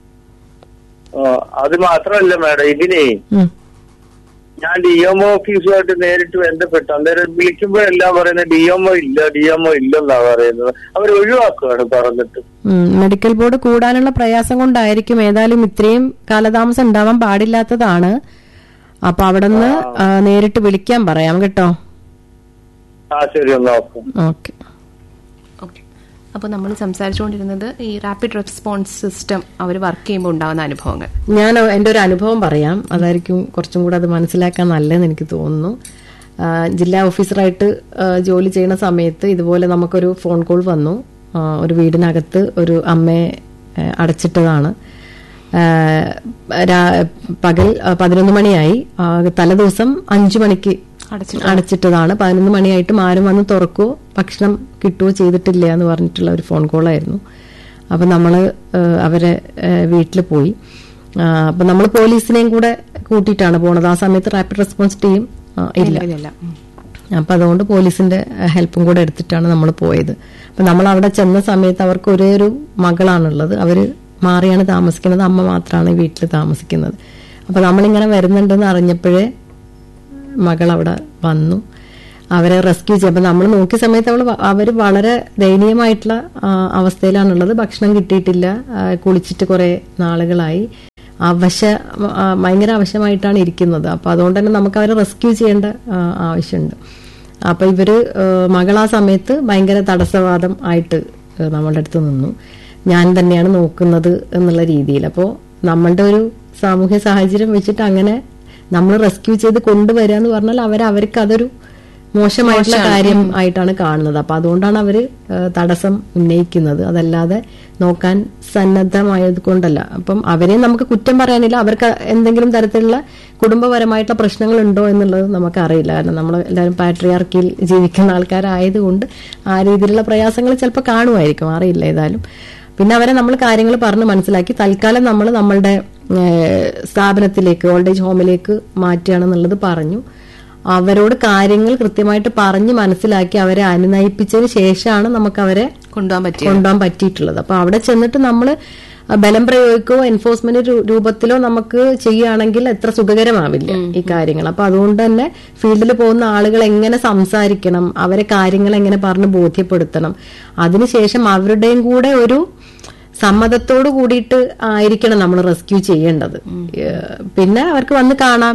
ആ, അത് മാത്രമല്ല മാഡം ഇതിനെ ഉം. ഞാൻ ഡി എം ഒ ഓഫീസുമായിട്ട് നേരിട്ട് ബന്ധപ്പെട്ടു അന്നേരം വിളിക്കുമ്പോഴെല്ലാം പറയുന്നത് ഡി എം ഒ ഇല്ല ഡി എം ഒ ഇല്ലെന്നാ പറയുന്നത് അവർ ഒഴിവാക്കുകയാണ് പറഞ്ഞിട്ട് ഉം. മെഡിക്കൽ ബോർഡ് കൂടാനുള്ള പ്രയാസം കൊണ്ടായിരിക്കും ഏതായാലും ഇത്രയും കാലതാമസം ഉണ്ടാവാൻ പാടില്ലാത്തതാണ് അപ്പൊ അവിടെ നിന്ന് നേരിട്ട് വിളിക്കാൻ പറയാം കേട്ടോ ആ ശരി ഒന്ന് നോക്കാം ഓക്കെ ഓക്കെ അപ്പോൾ നമ്മൾ സംസാരിച്ചുകൊണ്ടിരുന്നത് ഈ റാപ്പിഡ് റെസ്പോൺസ് സിസ്റ്റം അവർ വർക്ക് ചെയ്യുമ്പോൾ ഉണ്ടാകുന്ന അനുഭവങ്ങൾ ഞാൻ എൻ്റെ ഒരു അനുഭവം പറയാം അതായിരിക്കും കുറച്ചും കൂടെ അത് മനസ്സിലാക്കാൻ നല്ലതെന്ന് എനിക്ക് തോന്നുന്നു ആ, ജില്ലാ ഓഫീസറായിട്ട് ആ, ജോലി ചെയ്യുന്ന സമയത്ത് ഇതുപോലെ നമുക്കൊരു ഫോൺ കോൾ വന്നു ആ, ഒരു വീടിനകത്ത് ഒരു അമ്മയെ ആ, അടച്ചിട്ടതാണ് ആ, രാ- പകൽ ആ, പതിനൊന്ന് മണിയായി ആ, തലേദിവസം അഞ്ചു മണിക്ക് അടച്ചിട്ട് അടച്ചിട്ടതാണ് പതിനൊന്ന് മണിയായിട്ടും ആരും വന്ന് തുറക്കോ ഭക്ഷണം കിട്ടുകയോ ചെയ്തിട്ടില്ല എന്ന് പറഞ്ഞിട്ടുള്ള ഒരു ഫോൺ കോളായിരുന്നു അപ്പൊ നമ്മള് ഏഹ്, അവരെ വീട്ടിൽ പോയി ആ, അപ്പൊ നമ്മൾ പോലീസിനെയും കൂടെ കൂട്ടിയിട്ടാണ് പോണത് ആ സമയത്ത് റാപ്പിഡ് റെസ്പോൺസ് ടീം ആ, ഇല്ല ഇല്ല ഉം. അപ്പൊ അതുകൊണ്ട് പോലീസിന്റെ ഹെൽപ്പും കൂടെ എടുത്തിട്ടാണ് നമ്മൾ പോയത് അപ്പൊ നമ്മൾ അവിടെ ചെന്ന സമയത്ത് അവർക്ക് ഒരേ ഒരു മകളാണുള്ളത് അവര് മാറിയാണ് താമസിക്കുന്നത് അമ്മ മാത്രമാണ് ഈ വീട്ടിൽ താമസിക്കുന്നത് അപ്പൊ നമ്മളിങ്ങനെ വരുന്നുണ്ടെന്ന് അറിഞ്ഞപ്പോഴേ മകൾ അവിടെ വന്നു അവരെ റെസ്ക്യൂ ചെയ്യും നമ്മൾ നോക്കിയ സമയത്ത് അവൾ അവർ വളരെ ദയനീയമായിട്ടുള്ള ആ, അവസ്ഥയിലാണുള്ളത് ഭക്ഷണം കിട്ടിയിട്ടില്ല ആ, കുളിച്ചിട്ട് കുറെ നാളുകളായി അവശ ആ, ഭയങ്കര അവശമായിട്ടാണ് ഇരിക്കുന്നത് അപ്പൊ അതുകൊണ്ട് തന്നെ നമുക്ക് അവരെ റെസ്ക്യൂ ചെയ്യേണ്ട ആ, ആവശ്യമുണ്ട് അപ്പൊ ഇവര് ആ, മകൾ ആ സമയത്ത് ഭയങ്കര തടസ്സവാദം ആയിട്ട് ആ, നമ്മളുടെ അടുത്ത് നിന്നു ഞാൻ തന്നെയാണ് നോക്കുന്നത് എന്നുള്ള രീതിയിൽ അപ്പോൾ നമ്മളുടെ ഒരു സാമൂഹ്യ സാഹചര്യം വെച്ചിട്ട് അങ്ങനെ നമ്മൾ റെസ്ക്യൂ ചെയ്ത് കൊണ്ടുവരിക എന്ന് പറഞ്ഞാൽ അവർ അവർക്ക് അതൊരു മോശമായിട്ടുള്ള കാര്യം ആയിട്ടാണ് കാണുന്നത് അപ്പൊ അതുകൊണ്ടാണ് അവര് ആ, തടസ്സം ഉന്നയിക്കുന്നത് അതല്ലാതെ നോക്കാൻ സന്നദ്ധമായത് കൊണ്ടല്ല അപ്പം അവരെ നമുക്ക് കുറ്റം പറയാനില്ല അവർക്ക് എന്തെങ്കിലും തരത്തിലുള്ള കുടുംബപരമായിട്ടുള്ള പ്രശ്നങ്ങൾ ഉണ്ടോ എന്നുള്ളത് നമുക്ക് അറിയില്ല കാരണം നമ്മൾ എല്ലാവരും പാട്രിയാർക്കിയിൽ ജീവിക്കുന്ന ആൾക്കാരായതുകൊണ്ട് ആ രീതിയിലുള്ള പ്രയാസങ്ങൾ ചിലപ്പോൾ കാണുമായിരിക്കും അറിയില്ല ഏതായാലും പിന്നെ അവരെ നമ്മൾ കാര്യങ്ങൾ പറഞ്ഞ് മനസ്സിലാക്കി തൽക്കാലം നമ്മൾ നമ്മളുടെ ഏഹ്, സ്ഥാപനത്തിലേക്ക് ഓൾഡ് ഏജ് ഹോമിലേക്ക് മാറ്റുകയാണെന്നുള്ളത് പറഞ്ഞു അവരോട് കാര്യങ്ങൾ കൃത്യമായിട്ട് പറഞ്ഞ് മനസ്സിലാക്കി അവരെ അനുനയിപ്പിച്ചതിന് ശേഷമാണ് നമുക്ക് അവരെ കൊണ്ടുപോകാൻ പറ്റിയ കൊണ്ടുപോകാൻ പറ്റിയിട്ടുള്ളത് അപ്പൊ അവിടെ ചെന്നിട്ട് നമ്മൾ ബലം പ്രയോഗിക്കോ എൻഫോഴ്സ്മെന്റ് രൂപത്തിലോ നമുക്ക് ചെയ്യുകയാണെങ്കിൽ എത്ര സുഖകരമാവില്ല ഈ കാര്യങ്ങൾ അപ്പൊ അതുകൊണ്ട് തന്നെ ഫീൽഡിൽ പോകുന്ന ആളുകൾ എങ്ങനെ സംസാരിക്കണം അവരെ കാര്യങ്ങൾ എങ്ങനെ പറഞ്ഞ് ബോധ്യപ്പെടുത്തണം അതിനുശേഷം അവരുടെയും കൂടെ ഒരു സമ്മതത്തോട് കൂടിയിട്ട് ആയിരിക്കണം നമ്മൾ റെസ്ക്യൂ ചെയ്യേണ്ടത് ഏഹ് പിന്നെ അവർക്ക് വന്ന് കാണാം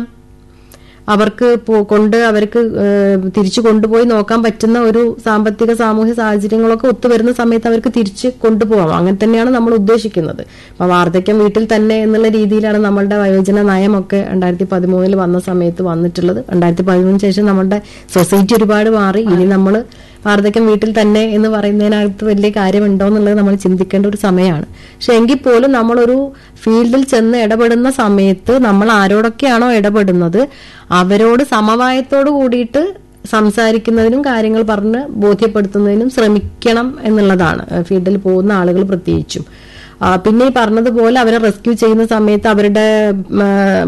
അവർക്ക് പോ- കൊണ്ട് അവർക്ക് ഏഹ്, തിരിച്ചു കൊണ്ടുപോയി നോക്കാൻ പറ്റുന്ന ഒരു സാമ്പത്തിക സാമൂഹ്യ സാഹചര്യങ്ങളൊക്കെ ഒത്തുവരുന്ന സമയത്ത് അവർക്ക് തിരിച്ച് കൊണ്ടുപോകാം അങ്ങനെ തന്നെയാണ് നമ്മൾ ഉദ്ദേശിക്കുന്നത് അപ്പൊ വാർദ്ധക്യം വീട്ടിൽ തന്നെ എന്നുള്ള രീതിയിലാണ് നമ്മളുടെ വയോജന നയമൊക്കെ രണ്ടായിരത്തി പതിമൂന്നിൽ വന്ന സമയത്ത് വന്നിട്ടുള്ളത് രണ്ടായിരത്തി പതിമൂന്നിന് ശേഷം നമ്മുടെ സൊസൈറ്റി ഒരുപാട് മാറി ഇനി നമ്മൾ വാർദ്ധക്യം വീട്ടിൽ തന്നെ എന്ന് പറയുന്നതിനകത്ത് വലിയ കാര്യമുണ്ടോ എന്നുള്ളത് നമ്മൾ ചിന്തിക്കേണ്ട ഒരു സമയമാണ് പക്ഷെ എങ്കിൽ പോലും നമ്മളൊരു ഫീൽഡിൽ ചെന്ന് ഇടപെടുന്ന സമയത്ത് നമ്മൾ ആരോടൊക്കെയാണോ ഇടപെടുന്നത് അവരോട് സമവായത്തോട് കൂടിയിട്ട് സംസാരിക്കുന്നതിനും കാര്യങ്ങൾ പറഞ്ഞ് ബോധ്യപ്പെടുത്തുന്നതിനും ശ്രമിക്കണം എന്നുള്ളതാണ് ഏഹ് ഫീൽഡിൽ പോകുന്ന ആളുകൾ പ്രത്യേകിച്ചും ആ, പിന്നെ ഈ പറഞ്ഞതുപോലെ അവരെ റെസ്ക്യൂ ചെയ്യുന്ന സമയത്ത് അവരുടെ ഉം,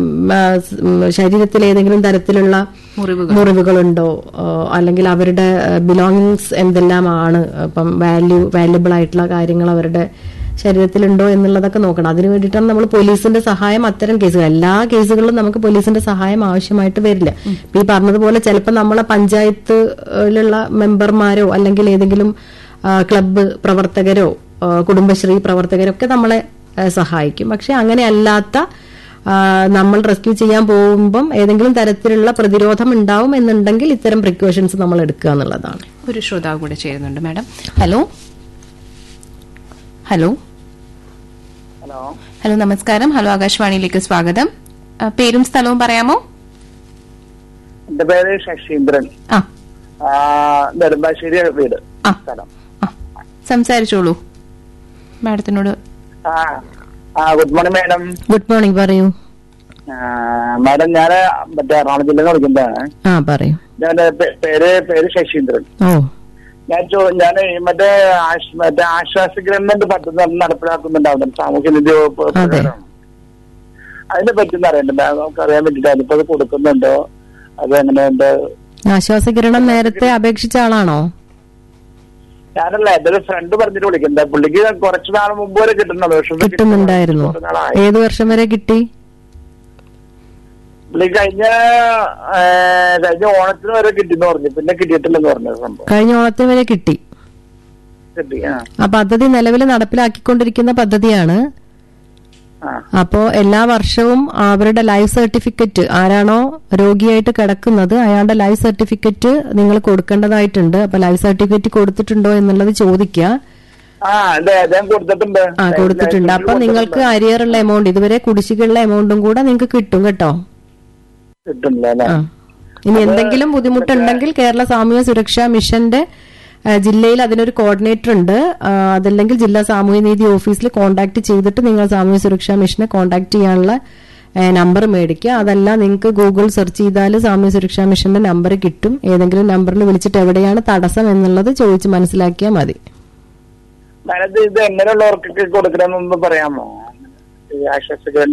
ഉം, ശരീരത്തിൽ ഏതെങ്കിലും തരത്തിലുള്ള മുറിവുകൾ മുറിവുകളുണ്ടോ ആ, അല്ലെങ്കിൽ അവരുടെ ബിലോങ്ങിങ്സ് എന്തെല്ലാമാണ് ഇപ്പം വാല്യൂ വാല്യുബിൾ ആയിട്ടുള്ള കാര്യങ്ങൾ അവരുടെ ശരീരത്തിലുണ്ടോ എന്നുള്ളതൊക്കെ നോക്കണം അതിനു വേണ്ടിയിട്ടാണ് നമ്മൾ പോലീസിന്റെ സഹായം അത്തരം കേസുകൾ എല്ലാ കേസുകളിലും നമുക്ക് പോലീസിന്റെ സഹായം ആവശ്യമായിട്ട് വരില്ല ഇപ്പൊ ഈ പറഞ്ഞതുപോലെ ചിലപ്പോൾ നമ്മളെ പഞ്ചായത്തിലുള്ള മെമ്പർമാരോ അല്ലെങ്കിൽ ഏതെങ്കിലും ആ, ക്ലബ്ബ് പ്രവർത്തകരോ ആ, കുടുംബശ്രീ പ്രവർത്തകരോ ഒക്കെ നമ്മളെ ആ, സഹായിക്കും പക്ഷെ അങ്ങനെ അല്ലാത്ത ആ, നമ്മൾ റെസ്ക്യൂ ചെയ്യാൻ പോകുമ്പം ഏതെങ്കിലും തരത്തിലുള്ള പ്രതിരോധം ഉണ്ടാവും എന്നുണ്ടെങ്കിൽ ഇത്തരം പ്രിക്കോഷൻസ് നമ്മൾ എടുക്കുക എന്നുള്ളതാണ് ഒരു ശ്രോതാവ് കൂടെ ചേരുന്നുണ്ട് madam hello hello hello hello നമസ്കാരം ഹലോ ആകാശവാണിയിലേക്ക് സ്വാഗതം ആ, പേരും സ്ഥലവും പറയാമോ എന്റെ പേര് ശശീന്ദ്രൻ ആ ആ, നെടുമ്പാശ്ശേരി വീട് ആ. സ്ഥലം ആ സംസാരിച്ചോളൂ മാഡത്തിനോട് ആ ആ good morning madam good morning പറയൂ മാഡം ഞാൻ മറ്റേ എറണാകുളം ജില്ലയിൽ നിന്ന് വിളിക്കുന്നതാണ് ആ പറയൂ ഞാൻ പേര് പേര് ശശീന്ദ്രൻ ഓ ഞാൻ ചോ- ഞാൻ ഈ മറ്റേ ആശ്- മറ്റേ ആശ്വാസ ഗവൺമെന്റ് പദ്ധതി നടപ്പിലാക്കുന്നുണ്ടാവുന്നു സാമൂഹ്യ നിധി വകുപ്പ് അതെ. പ്രകാരം. അതിനെ പറ്റി ഒന്ന് അറിയണ്ടേ നമുക്ക് അറിയാൻ വേണ്ടിട്ട് ഇപ്പൊ അത് കൊടുക്കുന്നുണ്ടോ അത് എങ്ങനെയുണ്ട് ആശ്വാസകിരണം നേരത്തെ അപേക്ഷിച്ച ആളാണോ ഞാനല്ല എന്റെ ഒരു ഫ്രണ്ട് പറഞ്ഞിട്ട് വിളിക്കുന്നത് പുള്ളിക്ക് കുറച്ച് നാൾ മുമ്പ് വരെ കിട്ടുന്നുണ്ട് പക്ഷെ ഇത് കിട്ടുന്നുണ്ടായിരുന്നു കുറച്ച് നാളായി. ഏത് വർഷം വരെ കിട്ടി പുള്ളി കഴിഞ്ഞ ഏ, കഴിഞ്ഞ ഓണത്തിന് വരെ കിട്ടിന്ന് പറഞ്ഞു പിന്നെ കിട്ടിയിട്ടില്ലെന്ന് പറഞ്ഞു സംഭവം കഴിഞ്ഞ ഓണത്തിന് വരെ കിട്ടി കിട്ടി ആ ആ പദ്ധതി നിലവിൽ നടപ്പിലാക്കിക്കൊണ്ടിരിക്കുന്ന പദ്ധതിയാണ് ആ അപ്പോ എല്ലാ വർഷവും അവരുടെ ലൈഫ് സർട്ടിഫിക്കറ്റ് ആരാണോ രോഗിയായിട്ട് കിടക്കുന്നത് അയാളുടെ ലൈഫ് സർട്ടിഫിക്കറ്റ് നിങ്ങൾ കൊടുക്കേണ്ടതായിട്ടുണ്ട് അപ്പൊ ലൈഫ് സർട്ടിഫിക്കറ്റ് കൊടുത്തിട്ടുണ്ടോ എന്നുള്ളത് ചോദിക്കുക ആ അതെ അദ്ദേഹം കൊടുത്തിട്ടുണ്ട് ആ കൊടുത്തിട്ടുണ്ട് അപ്പൊ നിങ്ങൾക്ക് അരിയറുള്ള എമൗണ്ട് ഇതുവരെ കുടിശ്ശികയുള്ള എമൗണ്ടും കൂടെ നിങ്ങൾക്ക് കിട്ടും കേട്ടോ കിട്ടുന്നില്ല അല്ലെ ആ. ഇനി എന്തെങ്കിലും ബുദ്ധിമുട്ടുണ്ടെങ്കിൽ കേരള സാമൂഹ്യ സുരക്ഷാ മിഷന്റെ ആ, ജില്ലയിൽ അതിനൊരു കോർഡിനേറ്റർ ഉണ്ട് ആ, അതല്ലെങ്കിൽ ജില്ലാ സാമൂഹ്യനീതി ഓഫീസിൽ കോൺടാക്ട് ചെയ്തിട്ട് നിങ്ങൾ സാമൂഹ്യ സുരക്ഷാ മിഷനെ കോൺടാക്ട് ചെയ്യാനുള്ള നമ്പർ മേടിക്കുക അതല്ല നിങ്ങൾക്ക് ഗൂഗിൾ സെർച്ച് ചെയ്താൽ സാമൂഹ്യ സുരക്ഷാ മിഷന്റെ നമ്പർ കിട്ടും ഏതെങ്കിലും നമ്പറിൽ വിളിച്ചിട്ട് എവിടെയാണ് തടസ്സം എന്നുള്ളത് ചോദിച്ച് മനസ്സിലാക്കിയാൽ മതി മാഡം ഇത് എങ്ങനെയുള്ളവർക്കൊക്കെ കൊടുക്കണമെന്നൊന്ന് പറയാമോ ഈ ആശ്വാസ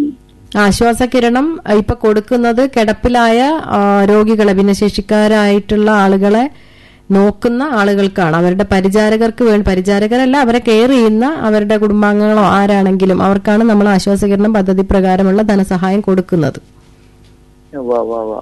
ആശ്വാസ കിരണം അഹ് ഇപ്പൊ കൊടുക്കുന്നത് കിടപ്പിലായ ആ, രോഗികളെ ഭിന്നശേഷിക്കാരായിട്ടുള്ള ആളുകളെ നോക്കുന്ന ആളുകൾക്കാണ് അവരുടെ പരിചാരകർക്ക് വേണ്ടി പരിചാരകരല്ല അവരെ കെയർ ചെയ്യുന്ന അവരുടെ കുടുംബാംഗങ്ങളോ ആരാണെങ്കിലും അവർക്കാണ് നമ്മൾ ആശ്വാസകിരണം പദ്ധതി പ്രകാരമുള്ള ധനസഹായം കൊടുക്കുന്നത് വാ വാ വാ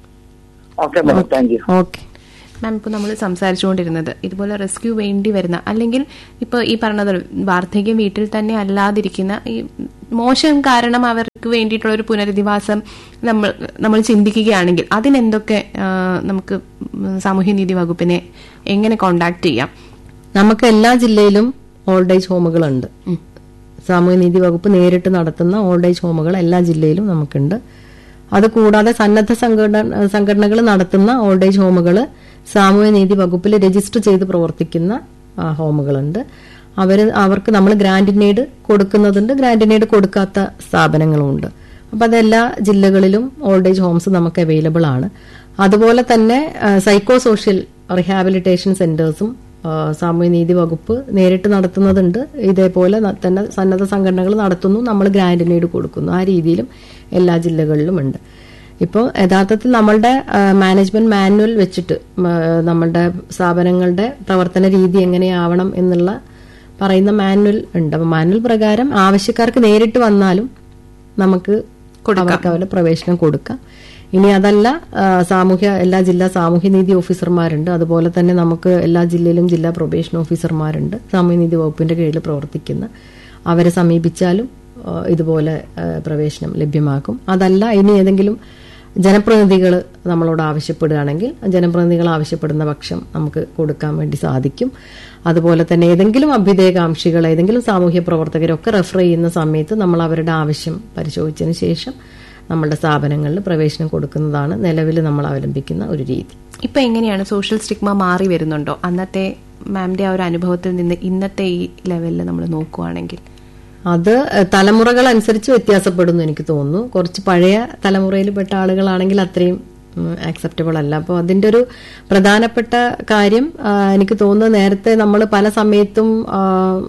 okay madam thank you okay ma'am ഇപ്പോൾ നമ്മൾ സംസാരിച്ചുകൊണ്ടിരുന്നത് ഇതുപോലെ റെസ്ക്യൂ വേണ്ടി വരുന്ന അല്ലെങ്കിൽ ഇപ്പോൾ ഈ പറഞ്ഞത് വാർദ്ധക്യം വീട്ടിൽ തന്നെ അല്ലാതിരിക്കുന്ന ഈ മോശം കാരണം അവർക്ക് വേണ്ടിയിട്ടുള്ള ഒരു പുനരധിവാസം നമ്മൾ നമ്മൾ ചിന്തിക്കുകയാണെങ്കിൽ അതിനെന്തൊക്കെ ആ, നമുക്ക് സാമൂഹ്യനീതി വകുപ്പിനെ എങ്ങനെ കോണ്ടാക്ട് ചെയ്യാം നമുക്ക് എല്ലാ ജില്ലയിലും ഓൾഡ് ഏജ് ഹോമുകളുണ്ട് സാമൂഹ്യനീതി വകുപ്പ് നേരിട്ട് നടത്തുന്ന ഓൾഡ് ഏജ് ഹോമുകൾ എല്ലാ ജില്ലയിലും നമുക്കുണ്ട് അത് കൂടാതെ സന്നദ്ധ സംഘടന സംഘടനകൾ നടത്തുന്ന ഓൾഡ് ഏജ് ഹോമുകൾ സാമൂഹ്യനീതി വകുപ്പിൽ രജിസ്റ്റർ ചെയ്ത് പ്രവർത്തിക്കുന്ന ആ, ഹോമുകളുണ്ട് അവര് അവർക്ക് നമ്മൾ ഗ്രാൻഡിനേഡ് കൊടുക്കുന്നതുണ്ട് ഗ്രാൻഡിനേഡ് കൊടുക്കാത്ത സ്ഥാപനങ്ങളുമുണ്ട് അപ്പൊ അതെല്ലാ ജില്ലകളിലും ഓൾഡ് ഏജ് ഹോംസ് നമുക്ക് അവൈലബിൾ ആണ് അതുപോലെ തന്നെ സൈക്കോ സോഷ്യൽ റിഹാബിലിറ്റേഷൻ സെന്റേഴ്സും ആ, സാമൂഹ്യനീതി വകുപ്പ് നേരിട്ട് നടത്തുന്നതുണ്ട് ഇതേപോലെ ന- തന്നെ സന്നദ്ധ സംഘടനകൾ നടത്തുന്നു നമ്മൾ ഗ്രാൻഡിനേഡ് കൊടുക്കുന്നു ആ രീതിയിലും എല്ലാ ജില്ലകളിലും ഉണ്ട് ഇപ്പോൾ യഥാർത്ഥത്തിൽ നമ്മളുടെ മാനേജ്മെന്റ് മാനുവൽ വെച്ചിട്ട് ഉം, ആ, നമ്മളുടെ സ്ഥാപനങ്ങളുടെ പ്രവർത്തന രീതി എങ്ങനെയാവണം എന്നുള്ള പറയുന്ന മാനുവൽ ഉണ്ട് അപ്പൊ മാനുവൽ പ്രകാരം ആവശ്യക്കാർക്ക് നേരിട്ട് വന്നാലും നമുക്ക് അവർക്ക് അവരുടെ പ്രവേശനം കൊടുക്കാം ഇനി അതല്ല ആ, സാമൂഹ്യ എല്ലാ ജില്ലാ സാമൂഹ്യനീതി ഓഫീസർമാരുണ്ട് അതുപോലെ തന്നെ നമുക്ക് എല്ലാ ജില്ലയിലും ജില്ലാ പ്രൊബേഷൻ ഓഫീസർമാരുണ്ട് സാമൂഹ്യനീതി വകുപ്പിന്റെ കീഴിൽ പ്രവർത്തിക്കുന്ന അവരെ സമീപിച്ചാലും ആ, ഇതുപോലെ ആ, പ്രവേശനം ലഭ്യമാക്കും അതല്ല ഇനി ഏതെങ്കിലും ജനപ്രതിനിധികൾ നമ്മളോട് ആവശ്യപ്പെടുകയാണെങ്കിൽ ജനപ്രതിനിധികൾ ആവശ്യപ്പെടുന്ന പക്ഷം നമുക്ക് കൊടുക്കാൻ വേണ്ടി സാധിക്കും അതുപോലെ തന്നെ ഏതെങ്കിലും അഭ്യുദയകാംക്ഷികൾ ഏതെങ്കിലും സാമൂഹ്യ പ്രവർത്തകരൊക്കെ റെഫർ ചെയ്യുന്ന സമയത്ത് നമ്മൾ അവരുടെ ആവശ്യം പരിശോധിച്ചതിന് ശേഷം നമ്മളുടെ സ്ഥാപനങ്ങളിൽ പ്രവേശനം കൊടുക്കുന്നതാണ് നിലവിൽ നമ്മൾ അവലംബിക്കുന്ന ഒരു രീതി ഇപ്പൊ എങ്ങനെയാണ് സോഷ്യൽ സ്റ്റിഗ്മ മാറി വരുന്നുണ്ടോ അന്നത്തെ മാമിന്റെ ആ ഒരു അനുഭവത്തിൽ നിന്ന് ഇന്നത്തെ ഈ ലെവലിൽ നമ്മൾ നോക്കുവാണെങ്കിൽ അത് എഹ്, തലമുറകൾ അനുസരിച്ച് വ്യത്യാസപ്പെടുന്നു എനിക്ക് തോന്നുന്നു കുറച്ച് പഴയ തലമുറയിൽപ്പെട്ട ആളുകളാണെങ്കിൽ അത്രയും ആക്സെപ്റ്റബിൾ അല്ല അപ്പോൾ അതിന്റെ ഒരു പ്രധാനപ്പെട്ട കാര്യം ആ, എനിക്ക് തോന്നുന്നു നേരത്തെ നമ്മൾ പല സമയത്തും ആ,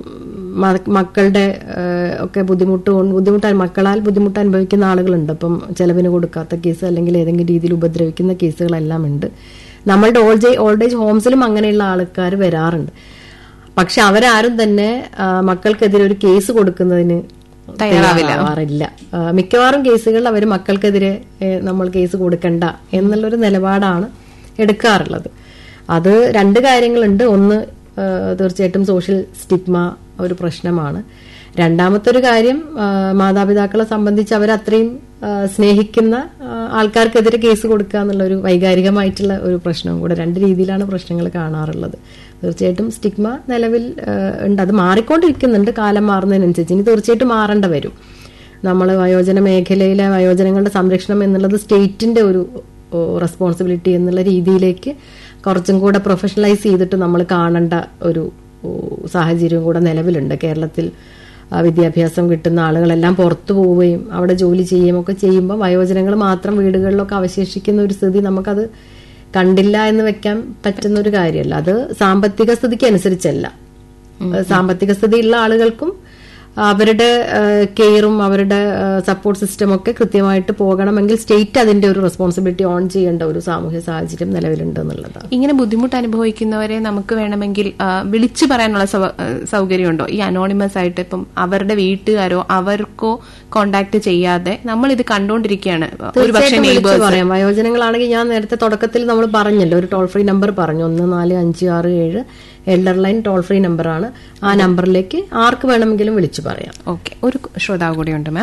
മ- മക്കളുടെ ആ, ഒക്കെ ബുദ്ധിമുട്ട് കൊണ്ട് ബുദ്ധിമുട്ട് മക്കളാൽ ബുദ്ധിമുട്ട് അനുഭവിക്കുന്ന ആളുകളുണ്ട് അപ്പം ചെലവിന് കൊടുക്കാത്ത കേസ് അല്ലെങ്കിൽ ഏതെങ്കിലും രീതിയിൽ ഉപദ്രവിക്കുന്ന കേസുകളെല്ലാം ഉണ്ട് നമ്മളുടെ ഓൾഡ് ഏജ് ഓൾഡ് ഏജ് ഹോംസിലും അങ്ങനെയുള്ള ആൾക്കാർ വരാറുണ്ട് പക്ഷെ അവരാരും തന്നെ ആ, മക്കൾക്കെതിരെ ഒരു കേസ് കൊടുക്കുന്നതിന് തയ്യാറാവാറില്ല ആ, മിക്കവാറും കേസുകളിൽ അവർ മക്കൾക്കെതിരെ ഏ, നമ്മൾ കേസ് കൊടുക്കണ്ട എന്നുള്ളൊരു നിലപാടാണ് എടുക്കാറുള്ളത് അത് രണ്ട് കാര്യങ്ങളുണ്ട് ഒന്ന് ആ, തീർച്ചയായിട്ടും സോഷ്യൽ സ്റ്റിഗ്മ ഒരു പ്രശ്നമാണ് രണ്ടാമത്തെ ഒരു കാര്യം ആ, മാതാപിതാക്കളെ സംബന്ധിച്ച് അവരത്രയും ആ, സ്നേഹിക്കുന്ന ആ, ആൾക്കാർക്കെതിരെ കേസ് കൊടുക്കുക എന്നുള്ള ഒരു വൈകാരികമായിട്ടുള്ള ഒരു പ്രശ്നവും കൂടെ രണ്ട് രീതിയിലാണ് പ്രശ്നങ്ങൾ കാണാറുള്ളത് തീർച്ചയായിട്ടും സ്റ്റിഗ്മ നിലവിൽ ആ, ഉണ്ട് അത് മാറിക്കൊണ്ടിരിക്കുന്നുണ്ട് കാലം മാറുന്നതിനനുസരിച്ച് ഇനി തീർച്ചയായിട്ടും മാറേണ്ട വരും നമ്മൾ വയോജന മേഖലയിലെ വയോജനങ്ങളുടെ സംരക്ഷണം എന്നുള്ളത് സ്റ്റേറ്റിന്റെ ഒരു റെസ്പോൺസിബിലിറ്റി എന്നുള്ള രീതിയിലേക്ക് കുറച്ചും കൂടെ പ്രൊഫഷണലൈസ് ചെയ്തിട്ട് നമ്മൾ കാണേണ്ട ഒരു ഓ, സാഹചര്യം കൂടെ നിലവിലുണ്ട് കേരളത്തിൽ ആ, വിദ്യാഭ്യാസം കിട്ടുന്ന ആളുകളെല്ലാം പുറത്തു പോവുകയും അവിടെ ജോലി ചെയ്യുകയും ഒക്കെ ചെയ്യുമ്പോൾ വയോജനങ്ങൾ മാത്രം വീടുകളിലൊക്കെ അവശേഷിക്കുന്ന ഒരു സ്ഥിതി നമുക്കത് കണ്ടില്ല എന്ന് വെക്കാൻ പറ്റുന്ന ഒരു കാര്യമല്ല അത് സാമ്പത്തിക സ്ഥിതിക്ക് അനുസരിച്ചല്ല സാമ്പത്തിക സ്ഥിതിയുള്ള ആളുകൾക്കും അവരുടെ കെയറും അവരുടെ സപ്പോർട്ട് സിസ്റ്റം ഒക്കെ കൃത്യമായിട്ട് പോകണമെങ്കിൽ സ്റ്റേറ്റ് അതിന്റെ ഒരു റെസ്പോൺസിബിലിറ്റി ഓൺ ചെയ്യേണ്ട ഒരു സാമൂഹ്യ സാഹചര്യം നിലവിലുണ്ട് എന്നുള്ളതാണ് ഇങ്ങനെ ബുദ്ധിമുട്ട് അനുഭവിക്കുന്നവരെ നമുക്ക് വേണമെങ്കിൽ ആ, വിളിച്ചു പറയാനുള്ള സൗ- ആ, സൗകര്യമുണ്ടോ ഈ അനോണിമസ് ആയിട്ട് ഇപ്പം അവരുടെ വീട്ടുകാരോ അവർക്കോ കോണ്ടാക്ട് ചെയ്യാതെ നമ്മൾ ഇത് കണ്ടുകൊണ്ടിരിക്കുകയാണ് ഒരു പക്ഷേ തീർച്ചയായിട്ടും വിളിച്ചു നെയ്ബേഴ്സ് പറയാം വയോജനങ്ങളാണെങ്കിൽ ഞാൻ നേരത്തെ തുടക്കത്തിൽ നമ്മൾ പറഞ്ഞല്ലോ ഒരു ടോൾ ഫ്രീ നമ്പർ പറഞ്ഞു ഒന്ന് നാല് അഞ്ച് ആറ് ഏഴ് എൽഡർ ലൈൻ ടോൾ ഫ്രീ നമ്പറാണ് ആ നമ്പറിലേക്ക് ആർക്ക് വേണമെങ്കിലും വിളിച്ചു പറയാം ഓക്കെ ഒരു ശ്രോതാവ് കൂടിയുണ്ട് മാം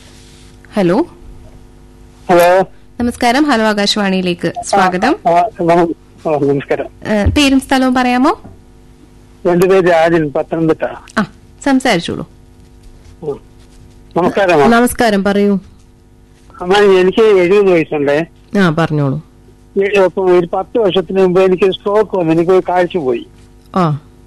ഹലോ ഹലോ നമസ്കാരം ഹലോ ആകാശവാണിയിലേക്ക് സ്വാഗതം ആ, നമ- ആ, നമസ്കാരം ഏ, പേരും സ്ഥലവും പറയാമോ എന്റെ പേര് രാജൻ പത്തനംതിട്ട ആ സംസാരിച്ചോളൂ ഉം. നമസ്കാരം നമസ്കാരം പറയൂ അമ്മ എനിക്ക് എഴുപത് വയസ്സുണ്ടേ ആ പറഞ്ഞോളൂ ഏ- ഇപ്പം ഒരു പത്ത് വർഷത്തിന് മുമ്പ് എനിക്ക് സ്ട്രോക്ക് വന്നു എനിക്ക് ഒരു കാഴ്ച പോയി ആ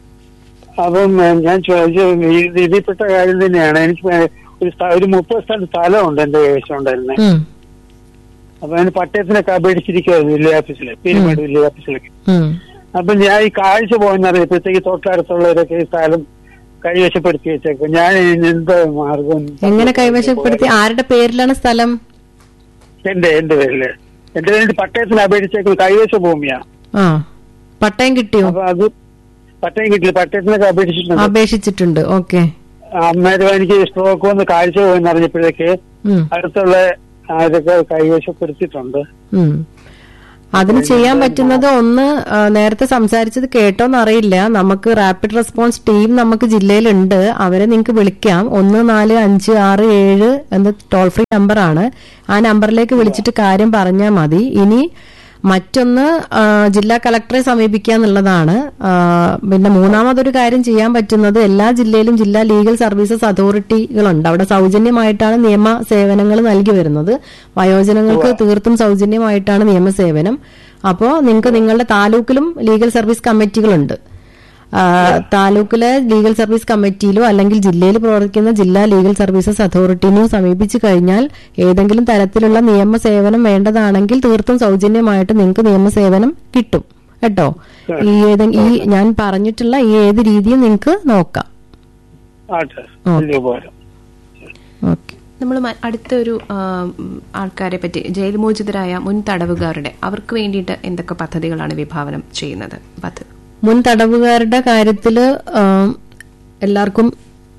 അപ്പം ഏ, ഞാൻ ചോദിച്ച ഇത് ഇതിൽപ്പെട്ട കാര്യം തന്നെയാണ് എനിക്ക് ഏ, ഒരു സ്ഥ- ഒരു മുപ്പത് സ്ഥലം സ്ഥലമുണ്ട് എന്റെ കൈവശം ഉണ്ടായിരുന്നത് ഉം, അപ്പൊ അതിന് പട്ടയത്തിനൊക്കെ അപേക്ഷിച്ചിരിക്കുവായിരുന്നു വില്ലേജ് ഓഫീസിൽ പീരുമേട് വില്ലേജ് ഓഫീസിലൊക്കെ ഉം, അപ്പൊ ഞാൻ ഈ കാഴ്ച പോകുന്നറിയപ്പോഴത്തേക്ക് തൊട്ടടുത്തുള്ളവരൊക്കെ ഈ സ്ഥലം കൈവശപ്പെടുത്തി വെച്ചേക്കും ഞാൻ ഇതിന് എന്ത് മാർഗം എങ്ങനെ കൈവശപ്പെടുത്തി ആരുടെ പേരിലാണ് സ്ഥലം എന്റെ എന്റെ പേരില് എന്റെ പേരിൽ പട്ടയത്തിന് അപേക്ഷിച്ചേക്കും കൈവശ ഭൂമിയാ ആ പട്ടയം കിട്ടിയോ അപ്പൊ അത് പട്ടയം കിട്ടില്ല പട്ടയത്തിനൊക്കെ അപേക്ഷിച്ചിട്ടുണ്ട് അപേക്ഷിച്ചിട്ടുണ്ട് ഓക്കെ അന്നേരം എനിക്ക് സ്ട്രോക്ക് വന്ന് കാഴ്ച പോയെന്ന് അറിഞ്ഞപ്പോഴേക്ക് അടുത്തുള്ള ആരൊക്കെ കൈവശപ്പെടുത്തിയിട്ടുണ്ട് അതിന് ചെയ്യാൻ പറ്റുന്നത് ഒന്ന് ആ, നേരത്തെ സംസാരിച്ചത് കേട്ടോന്ന് അറിയില്ല നമുക്ക് റാപ്പിഡ് റെസ്പോൺസ് ടീം നമുക്ക് ജില്ലയിലുണ്ട് അവരെ നിങ്ങൾക്ക് വിളിക്കാം ഒന്ന് നാല് അഞ്ച് ആറ് ഏഴ് എന്ന ടോൾ ഫ്രീ നമ്പറാണ് ആ നമ്പറിലേക്ക് വിളിച്ചിട്ട് കാര്യം പറഞ്ഞാൽ മതി ഇനി മറ്റൊന്ന് ആ, ജില്ലാ കളക്ടറെ സമീപിക്കുക എന്നുള്ളതാണ് ആ, പിന്നെ മൂന്നാമതൊരു കാര്യം ചെയ്യാൻ പറ്റുന്നത് എല്ലാ ജില്ലയിലും ജില്ലാ ലീഗൽ സർവീസസ് അതോറിറ്റികളുണ്ട് അവിടെ സൗജന്യമായിട്ടാണ് നിയമ സേവനങ്ങൾ നൽകി വരുന്നത് വയോജനങ്ങൾക്ക് തീർത്തും സൗജന്യമായിട്ടാണ് നിയമസേവനം അപ്പോൾ നിങ്ങൾക്ക് നിങ്ങളുടെ താലൂക്കിലും ലീഗൽ സർവീസ് കമ്മിറ്റികളുണ്ട് ആ, താലൂക്കിലെ ലീഗൽ സർവീസ് കമ്മിറ്റിയിലോ അല്ലെങ്കിൽ ജില്ലയിൽ പ്രവർത്തിക്കുന്ന ജില്ലാ ലീഗൽ സർവീസസ് അതോറിറ്റിനെയോ സമീപിച്ചു കഴിഞ്ഞാൽ ഏതെങ്കിലും തരത്തിലുള്ള നിയമസേവനം വേണ്ടതാണെങ്കിൽ തീർത്തും സൗജന്യമായിട്ട് നിങ്ങൾക്ക് നിയമസേവനം കിട്ടും കേട്ടോ ഈ ഏതെ ഈ ഞാൻ പറഞ്ഞിട്ടുള്ള ഈ ഏത് രീതിയും നിങ്ങൾക്ക് നോക്കാം ആട്ടെ വലിയ ഉപകാരം ഓക്കെ നമ്മൾ അടുത്ത ഒരു ആ, ഉം, ആൾക്കാരെ പറ്റി ജയിൽ മോചിതരായ മുൻ തടവുകാരുടെ അവർക്ക് വേണ്ടിയിട്ട് എന്തൊക്കെ പദ്ധതികളാണ് വിഭാവനം ചെയ്യുന്നത് പദ്ധതി മുൻ തടവുകാരുടെ കാര്യത്തില് ആം, എല്ലാവർക്കും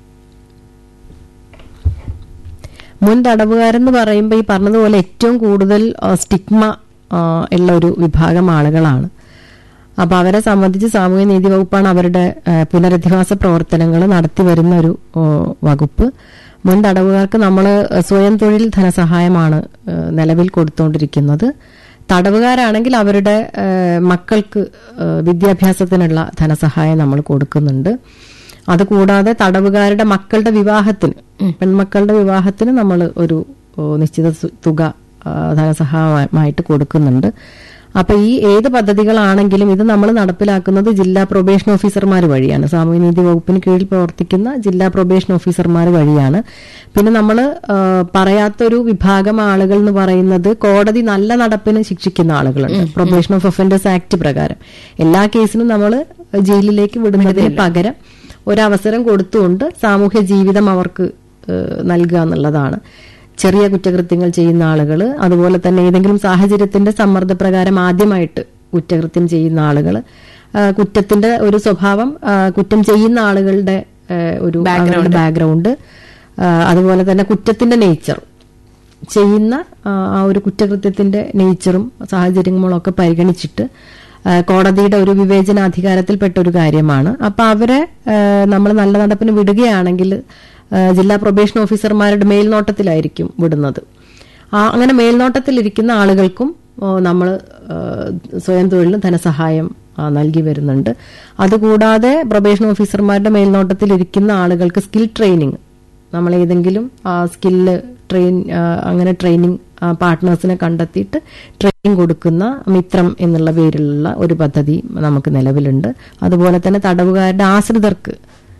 മുൻ തടവുകാരെന്ന് പറയുമ്പോൾ ഈ പറഞ്ഞതുപോലെ ഏറ്റവും കൂടുതൽ ആ, സ്റ്റിഗ്മ ആ, ഉള്ള ഒരു വിഭാഗം ആളുകളാണ് അപ്പൊ അവരെ സംബന്ധിച്ച് സാമൂഹ്യ നീതി വകുപ്പാണ് അവരുടെ ആ, പുനരധിവാസ പ്രവർത്തനങ്ങൾ നടത്തി വരുന്ന ഒരു ഓ, വകുപ്പ് മുൻ തടവുകാർക്ക് നമ്മൾ സ്വയം തൊഴിൽ ധനസഹായമാണ് ആ, നിലവിൽ കൊടുത്തുകൊണ്ടിരിക്കുന്നത് തടവുകാരാണെങ്കിൽ അവരുടെ ആ, മക്കൾക്ക് ആ, വിദ്യാഭ്യാസത്തിനുള്ള ധനസഹായം നമ്മൾ കൊടുക്കുന്നുണ്ട് അതുകൂടാതെ തടവുകാരുടെ മക്കളുടെ വിവാഹത്തിന് പെൺമക്കളുടെ വിവാഹത്തിന് നമ്മൾ ഒരു ഓ, നിശ്ചിത സു- തുക ആ, ധനസഹായമായിട്ട് കൊടുക്കുന്നുണ്ട് അപ്പൊ ഈ ഏത് പദ്ധതികളാണെങ്കിലും ഇത് നമ്മൾ നടപ്പിലാക്കുന്നത് ജില്ലാ പ്രൊബേഷൻ ഓഫീസർമാർ വഴിയാണ് സാമൂഹ്യനീതി വകുപ്പിന് കീഴിൽ പ്രവർത്തിക്കുന്ന ജില്ലാ പ്രൊബേഷൻ ഓഫീസർമാർ വഴിയാണ് പിന്നെ നമ്മൾ പറയാത്തൊരു വിഭാഗം ആളുകൾ എന്ന് പറയുന്നത് കോടതി നല്ല നടപ്പിന് ശിക്ഷിക്കുന്ന ആളുകളുണ്ട് പ്രൊബേഷൻ ഓഫ് ഒഫൻഡേഴ്സ് ആക്ട് പ്രകാരം എല്ലാ കേസിനും നമ്മൾ ജയിലിലേക്ക് വിടുന്നതിന് പകരം ഒരവസരം കൊടുത്തുകൊണ്ട് സാമൂഹ്യ ജീവിതം അവർക്ക് ഏഹ്, നൽകുക എന്നുള്ളതാണ് ചെറിയ കുറ്റകൃത്യങ്ങൾ ചെയ്യുന്ന ആളുകൾ അതുപോലെ തന്നെ ഏതെങ്കിലും സാഹചര്യത്തിന്റെ സമ്മർദ്ദപ്രകാരം ആദ്യമായിട്ട് കുറ്റകൃത്യം ചെയ്യുന്ന ആളുകൾ കുറ്റത്തിന്റെ ഒരു സ്വഭാവം ആ, കുറ്റം ചെയ്യുന്ന ആളുകളുടെ ഏഹ്, ഒരു അവരുടെ ബാക്ക്ഗ്രൗണ്ട് അതുപോലെ തന്നെ കുറ്റത്തിന്റെ നേച്ചർ ചെയ്യുന്ന ആ, ആ ഒരു കുറ്റകൃത്യത്തിന്റെ നേച്ചറും സാഹചര്യങ്ങളും ഒക്കെ പരിഗണിച്ചിട്ട് ആ, കോടതിയുടെ ഒരു വിവേചനാധികാരത്തിൽപ്പെട്ട ഒരു കാര്യമാണ് അപ്പൊ അവരെ നമ്മൾ നല്ല നടപ്പിന് വിടുകയാണെങ്കിൽ ആ, ജില്ലാ പ്രൊബേഷൻ ഓഫീസർമാരുടെ മേൽനോട്ടത്തിലായിരിക്കും വിടുന്നത് ആ അങ്ങനെ മേൽനോട്ടത്തിലിരിക്കുന്ന ആളുകൾക്കും നമ്മൾ സ്വയം തൊഴിലിന് ധനസഹായം ആ, നൽകി വരുന്നുണ്ട് അതുകൂടാതെ പ്രൊബേഷൻ ഓഫീസർമാരുടെ മേൽനോട്ടത്തിലിരിക്കുന്ന ആളുകൾക്ക് സ്കിൽ ട്രെയിനിങ് നമ്മൾ ഏതെങ്കിലും ആ സ്കില്ല് ട്രെയിൻ ആ, അങ്ങനെ ട്രെയിനിങ് പാർട്ട്നേഴ്സിനെ കണ്ടെത്തിയിട്ട് ട്രെയിനിങ് കൊടുക്കുന്ന മിത്രം എന്നുള്ള പേരിലുള്ള ഒരു പദ്ധതി നമുക്ക് നിലവിലുണ്ട് അതുപോലെ തന്നെ തടവുകാരുടെ ആശ്രിതർക്ക്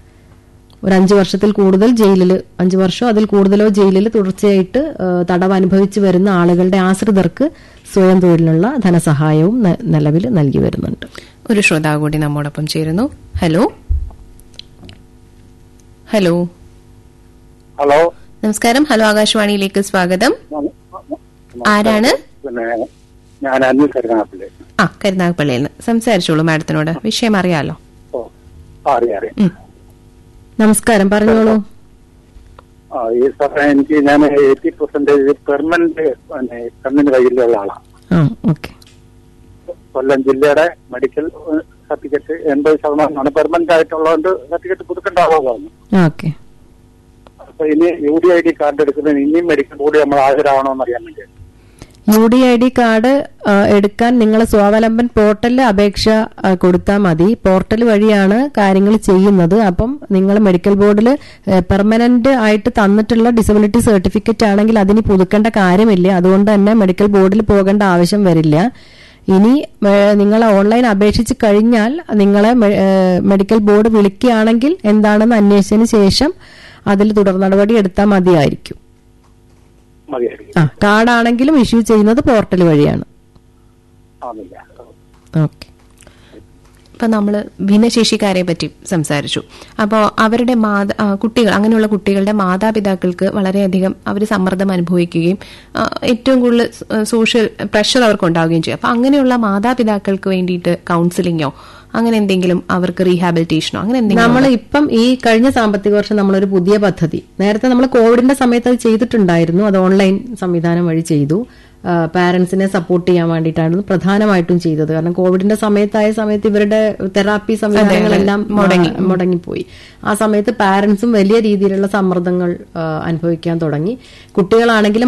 ഒരു അഞ്ചു വർഷത്തിൽ കൂടുതൽ ജയിലിൽ അഞ്ചു വർഷമോ അതിൽ കൂടുതലോ ജയിലിൽ തുടർച്ചയായിട്ട് ആ, തടവ് അനുഭവിച്ചു വരുന്ന ആളുകളുടെ ആശ്രിതർക്ക് സ്വയം തൊഴിലിനുള്ള ധനസഹായവും ന- നിലവിൽ നൽകി വരുന്നുണ്ട് ഒരു ശ്രോതാവ് കൂടി നമ്മോടൊപ്പം ചേരുന്നു ഹലോ ഹലോ ഹലോ നമസ്കാരം ഹലോ ആകാശവാണിയിലേക്ക് സ്വാഗതം ആരാണ് പിന്നെ ഞാൻ അനിൽ കരുനാപ്പിള്ളി ആ കരുനാഗപ്പള്ളിയിൽ നിന്ന് സംസാരിച്ചോളൂ മാഡത്തിനോട് വിഷയം അറിയാലോ ഓ ആ, അറിയാം അറിയാം ഉം. നമസ്കാരം പറഞ്ഞോളൂ ആ ഈ സാറേ എനിക്ക് ഞാൻ എയ്റ്റി പെർസെന്റേജ് പെർമനന്റ് പിന്നെ കണ്ണിന് കയ്യിലുള്ള ആളാണ് ആ ഓക്കെ കൊല്ലം ജില്ലയുടെ മെഡിക്കൽ സർട്ടിഫിക്കറ്റ് എൺപത് ശതമാനമാണ് പെർമനന്റ് ആയിട്ടുള്ളതുകൊണ്ട് സർട്ടിഫിക്കറ്റ് പുതുക്കേണ്ട ആളാണ് ഓക്കെ അപ്പൊ ഇനി U D I D card എടുക്കുന്നതിന് ഇനിയും മെഡിക്കൽ കൂടി നമ്മൾ ഹാജരാവണമെന്ന് അറിയാൻ വേണ്ടി U D I D card ആ, എടുക്കാൻ നിങ്ങൾ സ്വാവലംബൻ പോർട്ടലിൽ അപേക്ഷ കൊടുത്താൽ മതി പോർട്ടൽ വഴിയാണ് കാര്യങ്ങൾ ചെയ്യുന്നത് അപ്പം നിങ്ങൾ മെഡിക്കൽ ബോർഡിൽ പെർമനന്റ് ആയിട്ട് തന്നിട്ടുള്ള ഡിസബിലിറ്റി സർട്ടിഫിക്കറ്റ് ആണെങ്കിൽ അതിന് പുതുക്കേണ്ട കാര്യമില്ല അതുകൊണ്ട് തന്നെ മെഡിക്കൽ ബോർഡിൽ പോകേണ്ട ആവശ്യം വരില്ല ഇനി നിങ്ങൾ ഓൺലൈൻ അപേക്ഷിച്ച് കഴിഞ്ഞാൽ നിങ്ങളെ മെ- ഏ, മെഡിക്കൽ ബോർഡ് വിളിക്കുകയാണെങ്കിൽ എന്താണെന്ന് അന്വേഷിച്ചതിന് ശേഷം അതിൽ തുടർ നടപടി എടുത്താൽ മതിയായിരിക്കും മതിയായിരിക്കും ആ കാർഡാണെങ്കിലും ഇഷ്യൂ ചെയ്യുന്നത് പോർട്ടൽ വഴിയാണ് ആന്നില്ല ഓക്കെ ഇപ്പൊ നമ്മൾ ഭിന്നശേഷിക്കാരെ പറ്റി സംസാരിച്ചു അപ്പോൾ അവരുടെ മാത ആ, കുട്ടികൾ അങ്ങനെയുള്ള കുട്ടികളുടെ മാതാപിതാക്കൾക്ക് വളരെയധികം അവർ സമ്മർദ്ദം അനുഭവിക്കുകയും ആ, ഏറ്റവും കൂടുതൽ സോഷ്യൽ പ്രഷർ അവർക്ക് ഉണ്ടാവുകയും ചെയ്യും അപ്പൊ അങ്ങനെയുള്ള മാതാപിതാക്കൾക്ക് വേണ്ടിയിട്ട് കൗൺസിലിങ്ങോ അങ്ങനെ എന്തെങ്കിലും അവർക്ക് റീഹാബിലിറ്റേഷനോ അങ്ങനെ എന്തെങ്കിലും നമ്മൾ ഇപ്പം ഈ കഴിഞ്ഞ സാമ്പത്തിക വർഷം നമ്മളൊരു പുതിയ പദ്ധതി നേരത്തെ നമ്മൾ കോവിഡിന്റെ സമയത്ത് അത് ചെയ്തിട്ടുണ്ടായിരുന്നു അത് ഓൺലൈൻ സംവിധാനം വഴി ചെയ്തു പാരന്റ്സിനെ സപ്പോർട്ട് ചെയ്യാൻ വേണ്ടിയിട്ടായിരുന്നു പ്രധാനമായിട്ടും ചെയ്തത് കാരണം കോവിഡിന്റെ സമയത്തായ സമയത്ത് ഇവരുടെ തെറാപ്പി സംവിധാനങ്ങളെല്ലാം മുടങ്ങി മുടങ്ങിപ്പോയി ആ സമയത്ത് പാരന്റ്സും വലിയ രീതിയിലുള്ള സമ്മർദ്ദങ്ങൾ ആ, അനുഭവിക്കാൻ തുടങ്ങി കുട്ടികളാണെങ്കിലും